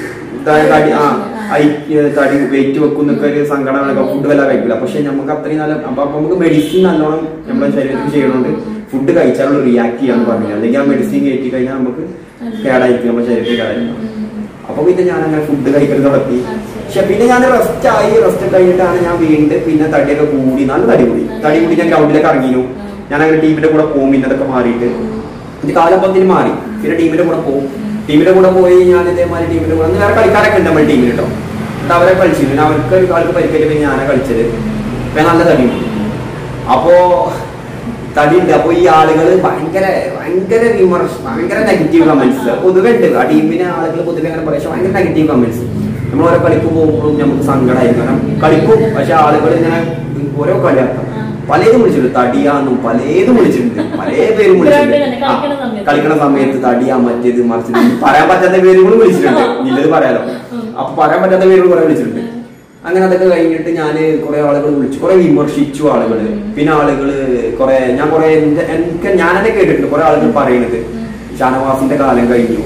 തടി ആ ഐ- തടി വെയിറ്റ് വെക്കുന്നൊക്കെ ഒരു സങ്കടങ്ങളൊക്കെ ഫുഡ് വല്ല കഴിക്കില്ല പക്ഷെ നമുക്ക് അത്രയും നല്ല അപ്പൊ അപ്പൊ നമുക്ക് മെഡിസിൻ നല്ലോണം നമ്മുടെ ശരീരത്തിൽ ചെയ്യണോണ്ട് ഫുഡ് കഴിച്ചാലുള്ള റിയാക്ട് ചെയ്യാന്ന് പറഞ്ഞു അല്ലെങ്കിൽ ആ മെഡിസിൻ കയറ്റി കഴിഞ്ഞാൽ നമുക്ക് കേടായിരിക്കും നമ്മുടെ ശരീരത്തിൽ കേടായിരിക്കും അപ്പൊ പിന്നെ ഞാൻ അങ്ങനെ ഫുഡ് കഴിക്കൽ നടത്തി പക്ഷെ പിന്നെ ഞാൻ റെസ്റ്റ് ആയി റെസ്റ്റ് കഴിഞ്ഞിട്ടാണ് ഞാൻ വീണ്ടും പിന്നെ തടിയൊക്കെ കൂടി നല്ല തടി കൂടി തടി കൂടി ഞാൻ ഗ്രൗണ്ടിലേക്ക് ഇറങ്ങിയിരുന്നു ഞാൻ അങ്ങനെ ടീമിന്റെ കൂടെ പോകും പിന്നെ അതൊക്കെ മാറിയിട്ട് ഇത് കാലപ്പത്തിന് മാറി പിന്നെ ടീമിന്റെ കൂടെ പോകും ടീമിന്റെ കൂടെ പോയി ഞാൻ ഇതേമാതിരി ടീമിന്റെ കൂടെ അന്ന് വേറെ കളിക്കാരൊക്കെ ഉണ്ട് നമ്മുടെ ടീമിൽ കേട്ടോ എന്നിട്ട് അവരെ കളിച്ചിരുന്നു പിന്നെ അവർക്ക് ഒരു ആൾക്ക് പരിക്കേറ്റ് പിന്നെ ഞാനാ കളിച്ചത് ഇപ്പൊ നല്ല തടിയുണ്ട് അപ്പോ തടിയുണ്ട് അപ്പൊ ഈ ആളുകൾ ഭയങ്കര ഭയങ്കര വിമർശനം ഭയങ്കര നെഗറ്റീവ് കമന്റ്സ് പൊതുവെ ഉണ്ട് ആ ടീമിനെ ആളുകൾ പൊതുവെ അങ്ങനെ പറയും പക്ഷെ ഭയങ്കര നെഗറ്റീവ് കമന്റ്സ് നമ്മൾ ഓരോ കളിക്ക് പോകുമ്പോഴും നമുക്ക് സങ്കടമായിരിക്കും കാരണം കളിക്കും പക്ഷെ ആളുകൾ ഇങ്ങനെ ഓരോ കളിയാക്കാം പലതും വിളിച്ചിട്ടുണ്ട് തടിയാന്നും പലതും വിളിച്ചിട്ടുണ്ട് പല പേരും ഗ്രൗണ്ടിൽ തന്നെ വിളിച്ചിട്ടുണ്ട് ആ, കളിക്കണ സമയത്ത്. കളിക്കണ സമയത്ത് തടിയാ മറ്റേത് മറിച്ചത് പറയാൻ പറ്റാത്ത പേരുകളും വിളിച്ചിട്ടുണ്ട് ഇല്ലത് പറയാലോ അപ്പൊ പറയാൻ പറ്റാത്ത പേരുകൾ കുറെ വിളിച്ചിട്ടുണ്ട് അങ്ങനെ അതൊക്കെ കഴിഞ്ഞിട്ട് ഞാൻ കുറെ ആളുകൾ വിളിച്ചു കുറെ വിമർശിച്ചു ആളുകള് പിന്നെ ആളുകള് കുറെ ഞാൻ കുറെ എന്റെ- എനിക്ക് ഞാൻ തന്നെ കേട്ടിട്ടുണ്ട് കുറെ ആളുകൾ പറയുന്നത് ഷാനവാസിന്റെ കാലം കഴിഞ്ഞു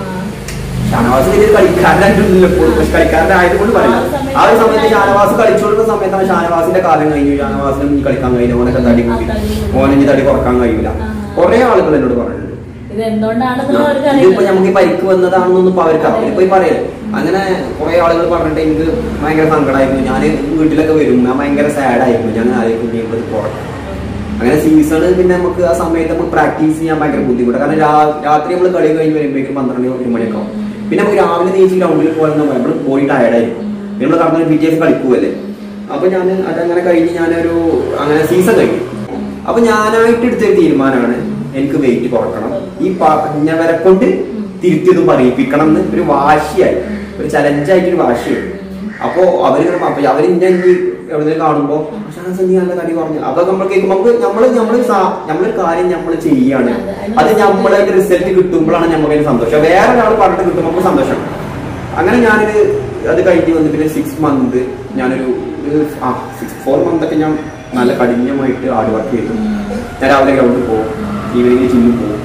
ഷാനവാസ് വലിയ കളിക്കാരനായിട്ടില്ല ഇപ്പോൾ പക്ഷെ കളിക്കാരനായതുകൊണ്ട് പറയില്ല ആ ഒരു സമയത്ത് ഷാനവാസ് കളിച്ചുകൊണ്ടിരുന്ന സമയത്താണ് ഷാനവാസിന്റെ കാലം കഴിഞ്ഞു ഷാനവാസിന് ഇനി കളിക്കാൻ കഴിയില്ല ഓനൊക്കെ തടി കൂട്ടി ഓനിഞ്ഞ് തടി കുറക്കാൻ കഴിയൂല കുറെ ആളുകൾ എന്നോട് പറഞ്ഞിട്ടുണ്ട് ഇത് എന്തുകൊണ്ടാണെന്ന് അവർക്ക് ഇതിപ്പോ അറിയില്ല നമുക്ക് ഈ പരിക്ക് വന്നതാണെന്നൊന്നും ഇപ്പൊ അവർക്ക് അറിയില്ല പോയി പറയല് അങ്ങനെ കുറെ ആളുകൾ പറഞ്ഞിട്ട് എനിക്ക് ഭയങ്കര സങ്കടമായിരുന്നു ഞാൻ വീട്ടിലൊക്കെ വരും ഞാൻ ഭയങ്കര സാഡ് ആയിരുന്നു ഞാൻ ആലോചിക്കും ചെയ്യുമ്പോൾ ഇത് കുറയ്ക്കും അങ്ങനെ സീസണ് പിന്നെ നമുക്ക് ആ സമയത്ത് നമുക്ക് പ്രാക്ടീസ് ചെയ്യാൻ ഭയങ്കര ബുദ്ധിമുട്ടാണ് കാരണം രാ- രാത്രി നമ്മൾ കളി കഴിഞ്ഞ് വരുമ്പോഴേക്കും പന്ത്രണ്ട് ഒരു മണിയൊക്കെ ആവും പിന്നെ നമുക്ക് രാവിലെ നീച്ച് ഗ്രൗണ്ടിൽ പോകുന്ന നമ്മൾ ബോഡി ടയർഡായിരിക്കും പിന്നെ നമ്മൾ കടന്നു പി ടി എസ് കളിക്കുമല്ലേ അപ്പൊ ഞാൻ അതങ്ങനെ കഴിഞ്ഞ് ഞാനൊരു അങ്ങനെ സീസൺ കഴിഞ്ഞു അപ്പൊ ഞാനായിട്ട് എടുത്തൊരു തീരുമാനമാണ് എനിക്ക് വെയിറ്റ് കുറക്കണം ഈ പറഞ്ഞവരെ കൊണ്ട് തിരുത്തിയതും പറയിപ്പിക്കണം എന്ന് ഒരു വാശിയായി ഒരു ഒരു ചലഞ്ചായിട്ടൊരു ഭാഷയാണ് അപ്പോ അവരിങ്ങനെ അപ്പൊ അവര് ഇന്നെ ഇനി എവിടെയെങ്കിലും കാണുമ്പോ ഷാനവാസ് നീ നല്ല തടി പറഞ്ഞു അപ്പൊ നമ്മൾ കേൾക്കുമ്പോ നമുക്ക് നമ്മള് നമ്മള് സാ- നമ്മളൊരു കാര്യം നമ്മൾ ചെയ്യാണ് അതെ, അതിന് അത് നമ്മളായിട്ട് റിസൾട്ട് കിട്ടുമ്പോഴാണ് നമുക്ക് അതിന് സന്തോഷം വേറെ ഒരാൾ പറഞ്ഞിട്ട് കിട്ടുമ്പോൾ നമുക്ക് സന്തോഷം അങ്ങനെ ഞാനൊരു അത് കഴിഞ്ഞ് വന്ന് പിന്നെ സിക്സ് മന്ത് ഞാനൊരു ഒരു ആ സിക്സ് ഫോർ മന്ത് ഒക്കെ ഞാൻ നല്ല കഠിനമായിട്ട് ഹാർഡ് വർക്ക് ചെയ്തു ഞാൻ രാവിലെ ഗ്രൗണ്ടിൽ പോകും ഈവനിങ് ജിമ്മിൽ പോകും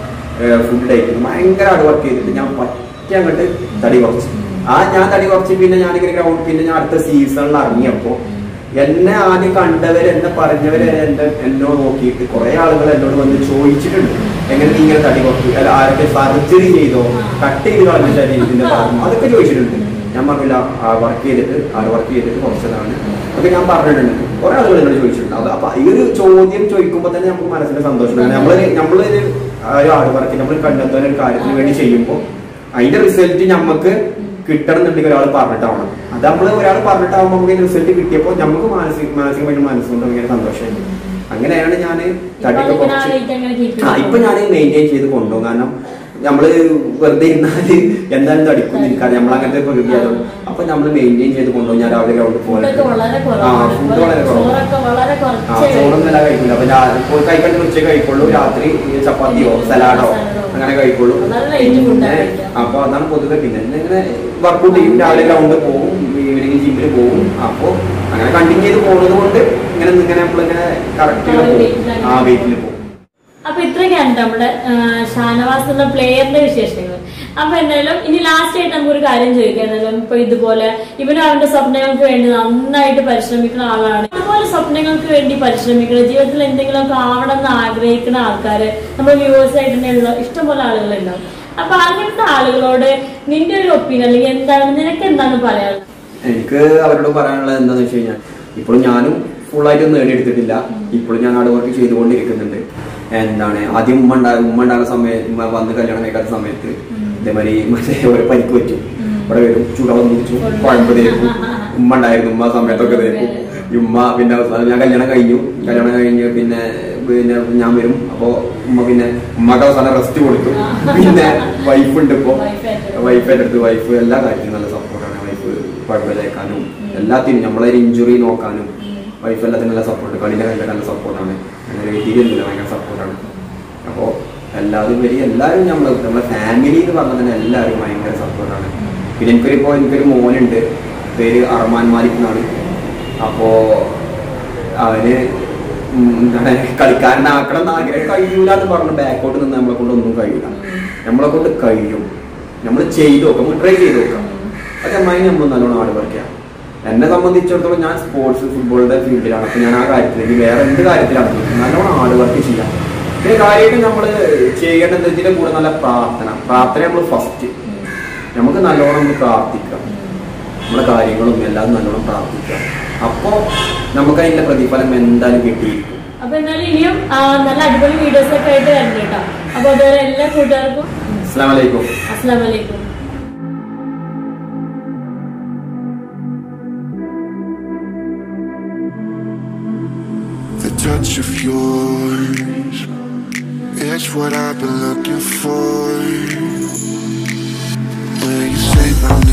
ഫുഡ് കഴിക്കുന്നു ഭയങ്കര ഹാർഡ് വർക്ക് ചെയ്തിട്ട് ഞാൻ പറ്റ അങ്ങോട്ട് തടി കുറച്ച് ആ ഞാൻ തടി കുറച്ച് പിന്നെ ഞാനിങ്ങനെ ഗ്രൗണ്ട് പിന്നെ ഞാൻ അടുത്ത സീസണിൽ ഇറങ്ങിയപ്പോ എന്നെ ആദ്യം കണ്ടവര് എന്നെ പറഞ്ഞവര് എന്റെ എന്നോട് നോക്കിയിട്ട് കുറെ ആളുകൾ എന്നോട് വന്ന് ചോദിച്ചിട്ടുണ്ട് എങ്ങനെ നീ ഇങ്ങനെ തടി കുറച്ചു അല്ല ആരൊക്കെ സർജറി ചെയ്തോ കട്ട് ചെയ്ത് കളഞ്ഞ ശരീരത്തിന്റെ ഭാഗം അതൊക്കെ ചോദിച്ചിട്ടുണ്ട് ഞാൻ പറഞ്ഞില്ല ആ വർക്ക് ചെയ്തിട്ട് ആ വർക്ക് ചെയ്തിട്ട് കുറച്ചതാണ് അതൊക്കെ ഞാൻ പറഞ്ഞിട്ടുണ്ട് കുറെ ആളുകൾ എന്നോട് ചോദിച്ചിട്ടുണ്ട് അത് അപ്പൊ ഈ ഒരു ചോദ്യം ചോദിക്കുമ്പോൾ തന്നെ നമുക്ക് മനസ്സിന്റെ സന്തോഷമാണ് നമ്മളൊരു നമ്മളൊരു ആ ഒരു ഹാർഡ് വർക്ക് നമ്മൾ കണ്ടെത്താൻ ഒരു കാര്യത്തിന് വേണ്ടി ചെയ്യുമ്പോൾ അതിന്റെ റിസൾട്ട് നമുക്ക് കിട്ടണം എന്നുണ്ടെങ്കിൽ ഒരാൾ പറഞ്ഞിട്ടാവണം അത് നമ്മൾ ഒരാൾ പറഞ്ഞിട്ടാവുമ്പോൾ നമുക്ക് റിസൾട്ട് കിട്ടിയപ്പോൾ നമുക്ക് മാനസിക മാനസികമായിട്ട് മനസ്സുകൊണ്ട് ഭയങ്കര സന്തോഷമായി അങ്ങനെയാണ് ഞാൻ തടിയൊക്കെ ഇപ്പൊ കുറച്ച് ആലോചിച്ച് അങ്ങനെ keep ആ ഇപ്പൊ ഞാൻ മെയിൻറ്റെയിൻ ചെയ്ത് കൊണ്ടുപോകും കാരണം നമ്മള് വെറുതെ ഇരുന്നാല് എന്തായാലും തടിക്കും എനിക്കറിയാം നമ്മൾ അങ്ങനത്തെ പ്രകൃതി ആയതുകൊണ്ട് അപ്പൊ നമ്മൾ മെയിൻറ്റെയിൻ ചെയ്ത് കൊണ്ടുപോകും ഞാൻ രാവിലെ ഗ്രൗണ്ടിൽ ഫുഡൊക്കെ വളരെ ആ കുറവാണ് ഫുഡ് വളരെ കുറവാണ് ചോറൊക്കെ വളരെ ആ കുറച്ചേ ചോറൊന്നും എല്ലാം കഴിക്കില്ല അപ്പൊ രാ- പോയി കഴിക്കേണ്ട ഉച്ച കഴിക്കുള്ളൂ രാത്രി ഈ ചപ്പാത്തിയോ സലാഡോ അങ്ങനെ കഴിക്കുള്ളൂ വളരെ light food ആ പിന്നെ കഴിക്കുക. അപ്പൊ അതാണ് പൊതുവെ പിന്നെ ഇങ്ങനെ വർക്കൗട്ട് ചെയ്യും രാവിലെ ഗ്രൗണ്ടിൽ പോകും ഈവനിങ് ജിമ്മിൽ പോകും അപ്പൊ അങ്ങനെ കണ്ടിന്യൂ ചെയ്ത് പോകുന്നത് കൊണ്ട് ഇങ്ങനെ ഇങ്ങനെ നമ്മളിങ്ങനെ കറക്റ്റ് ആ ഒരു weight ലാണ് ആ വെയിറ്റിൽ പോകും അപ്പൊ ഇത്രയൊക്കെയാണ് നമ്മുടെ ആ, ഷാനവാസ് എന്ന പ്ലെയറിന്റെ വിശേഷങ്ങൾ അപ്പൊ എന്തായാലും ഇനി ലാസ്റ്റ് ആയിട്ട് നമുക്കൊരു കാര്യം ചോദിക്കാം എന്തായാലും ഇപ്പൊ ഇതുപോലെ ഇവനും അവന്റെ സ്വപ്നങ്ങൾക്ക് വേണ്ടി നന്നായിട്ട് പരിശ്രമിക്കുന്ന ആളാണ് ഇതുപോലെ സ്വപ്നങ്ങൾക്ക് വേണ്ടി പരിശ്രമിക്കുന്ന ജീവിതത്തിൽ എന്തെങ്കിലുമൊക്കെ ആവണം എന്ന് ആഗ്രഹിക്കുന്ന ആൾക്കാര് നമ്മുടെ വ്യൂവേഴ്സ് ആയിട്ട് തന്നെയുള്ള ഇഷ്ടംപോലെ ആളുകളുണ്ടാവും അപ്പൊ അങ്ങനത്തെ ആളുകളോട് നിന്റെ ഒരു ഒപ്പീനിയൻ അല്ലെങ്കിൽ എന്താണ് നിനക്ക് എന്താണ് പറയാനുള്ളത് എനിക്ക് അവരോട് പറയാനുള്ളത് എന്താന്ന് വെച്ച് കഴിഞ്ഞാൽ ഇപ്പോഴും ഞാനും ഫുള്ളായിട്ട് നേടിയെടുത്തിട്ടില്ല ഇപ്പോഴും ഞാൻ ഹാർഡ് വർക്ക് ചെയ്തുകൊണ്ടിരിക്കുന്നുണ്ട് എന്താണ് ആദ്യം ഉമ്മ ഉണ്ടായ ഉമ്മ ഉണ്ടാകുന്ന സമയത്ത് ഉമ്മ വന്ന് കല്യാണം കഴിക്കാത്ത സമയത്ത് ഇതേമാതിരി മറ്റേ ഒരു പരിക്ക് പറ്റും ഇവിടെ വരും ചൂടവെള്ളം കുടിച്ചു കുഴമ്പ് തേക്കും ഉമ്മ ഉണ്ടായിരുന്നു ഉമ്മ ആ സമയത്തൊക്കെ തേക്കും ഈ ഉമ്മ പിന്നെ അവസാനം ഞാൻ കല്യാണം കഴിഞ്ഞു കല്യാണം കഴിഞ്ഞ് പിന്നെ പിന്നെ ഞാൻ വരും അപ്പോ ഉമ്മ പിന്നെ ഉമ്മക്ക് അവസാനം റെസ്റ്റ് കൊടുത്തു പിന്നെ വൈഫ് ഉണ്ട് ഇപ്പോ Wife ആയിട്ട്. വൈഫായിട്ട് അടുത്ത് വൈഫ് എല്ലാ കാര്യത്തിനും നല്ല സപ്പോർട്ടാണ് വൈഫ് കുഴപ്പമില്ലേക്കാനും എല്ലാത്തിനും നമ്മളെ ഒരു ഇഞ്ചുറി നോക്കാനും വൈഫ് എല്ലാത്തിനും നല്ല സപ്പോർട്ട് കളിയുടെ കാര്യത്തിൽ നല്ല സപ്പോർട്ടാണ് അങ്ങനെ വീട്ടിലില്ല ഭയങ്കര സപ്പോർട്ടാണ് അപ്പോൾ എല്ലാവരും വരി എല്ലാവരും നമ്മൾ നമ്മളെ ഫാമിലി എന്ന് പറഞ്ഞാൽ തന്നെ എല്ലാവരും ഭയങ്കര സപ്പോർട്ടാണ് പിന്നെ എനിക്കൊരു ഇപ്പോൾ എനിക്കൊരു മോനുണ്ട് പേര് അർമാൻ മാലിക് എന്നാണ് അപ്പോൾ അവന് ഉം എന്താണ് കളിക്കാരനാക്കണം എന്ന് ആഗ്രഹം കഴിയൂല എന്ന് പറഞ്ഞ് ബാക്കോട്ട് നിന്ന് നമ്മളെ കൊണ്ട് ഒന്നും കഴിയൂല നമ്മളെ കൊണ്ട് കഴിയും നമ്മൾ ചെയ്ത് നോക്കാം നമുക്ക് ട്രൈ ചെയ്ത് നോക്കാം അത് അമ്മായി നമ്മൾ നല്ലോണം ഹാർഡ് വർക്ക് ചെയ്യാം എന്നെ സംബന്ധിച്ചിടത്തോളം ഞാൻ സ്പോർട്സ് ഫുട്ബോളിന്റെ ഫീൽഡിലാണ് അപ്പൊ ഞാൻ ആ കാര്യത്തിലേക്ക് വേറെ എന്ത് കാര്യത്തിലാണ് നല്ലോണം ഹാർഡ് വർക്ക് ചെയ്യാം പിന്നെ കാര്യമായിട്ട് നമ്മൾ ചെയ്യേണ്ടത് ഇതിന്റെ കൂടെ നല്ല പ്രാർത്ഥന പ്രാർത്ഥന നമ്മൾ ഫസ്റ്റ് നമുക്ക് നല്ലോണം നമ്മൾ പ്രാർത്ഥിക്കാം നമ്മുടെ കാര്യങ്ങളും എല്ലാം നല്ലോണം പ്രാർത്ഥിക്കാം അപ്പോൾ നമുക്ക് അതിന്റെ പ്രതിഫലം എന്തായാലും കിട്ടിയിരിക്കും അപ്പൊ എന്നാലും ഇനിയും ആ, നല്ല അടിപൊളി വീഡിയോസ് ഒക്കെ ആയിട്ട് വരണം കേട്ടോ അപ്പൊ അതുപോലെ എല്ലാ കൂട്ടുകാർക്കും അസ്സാം വലൈക്കും അസ്സാം വലൈക്കും The touch of yours It's what I've been looking for When you say my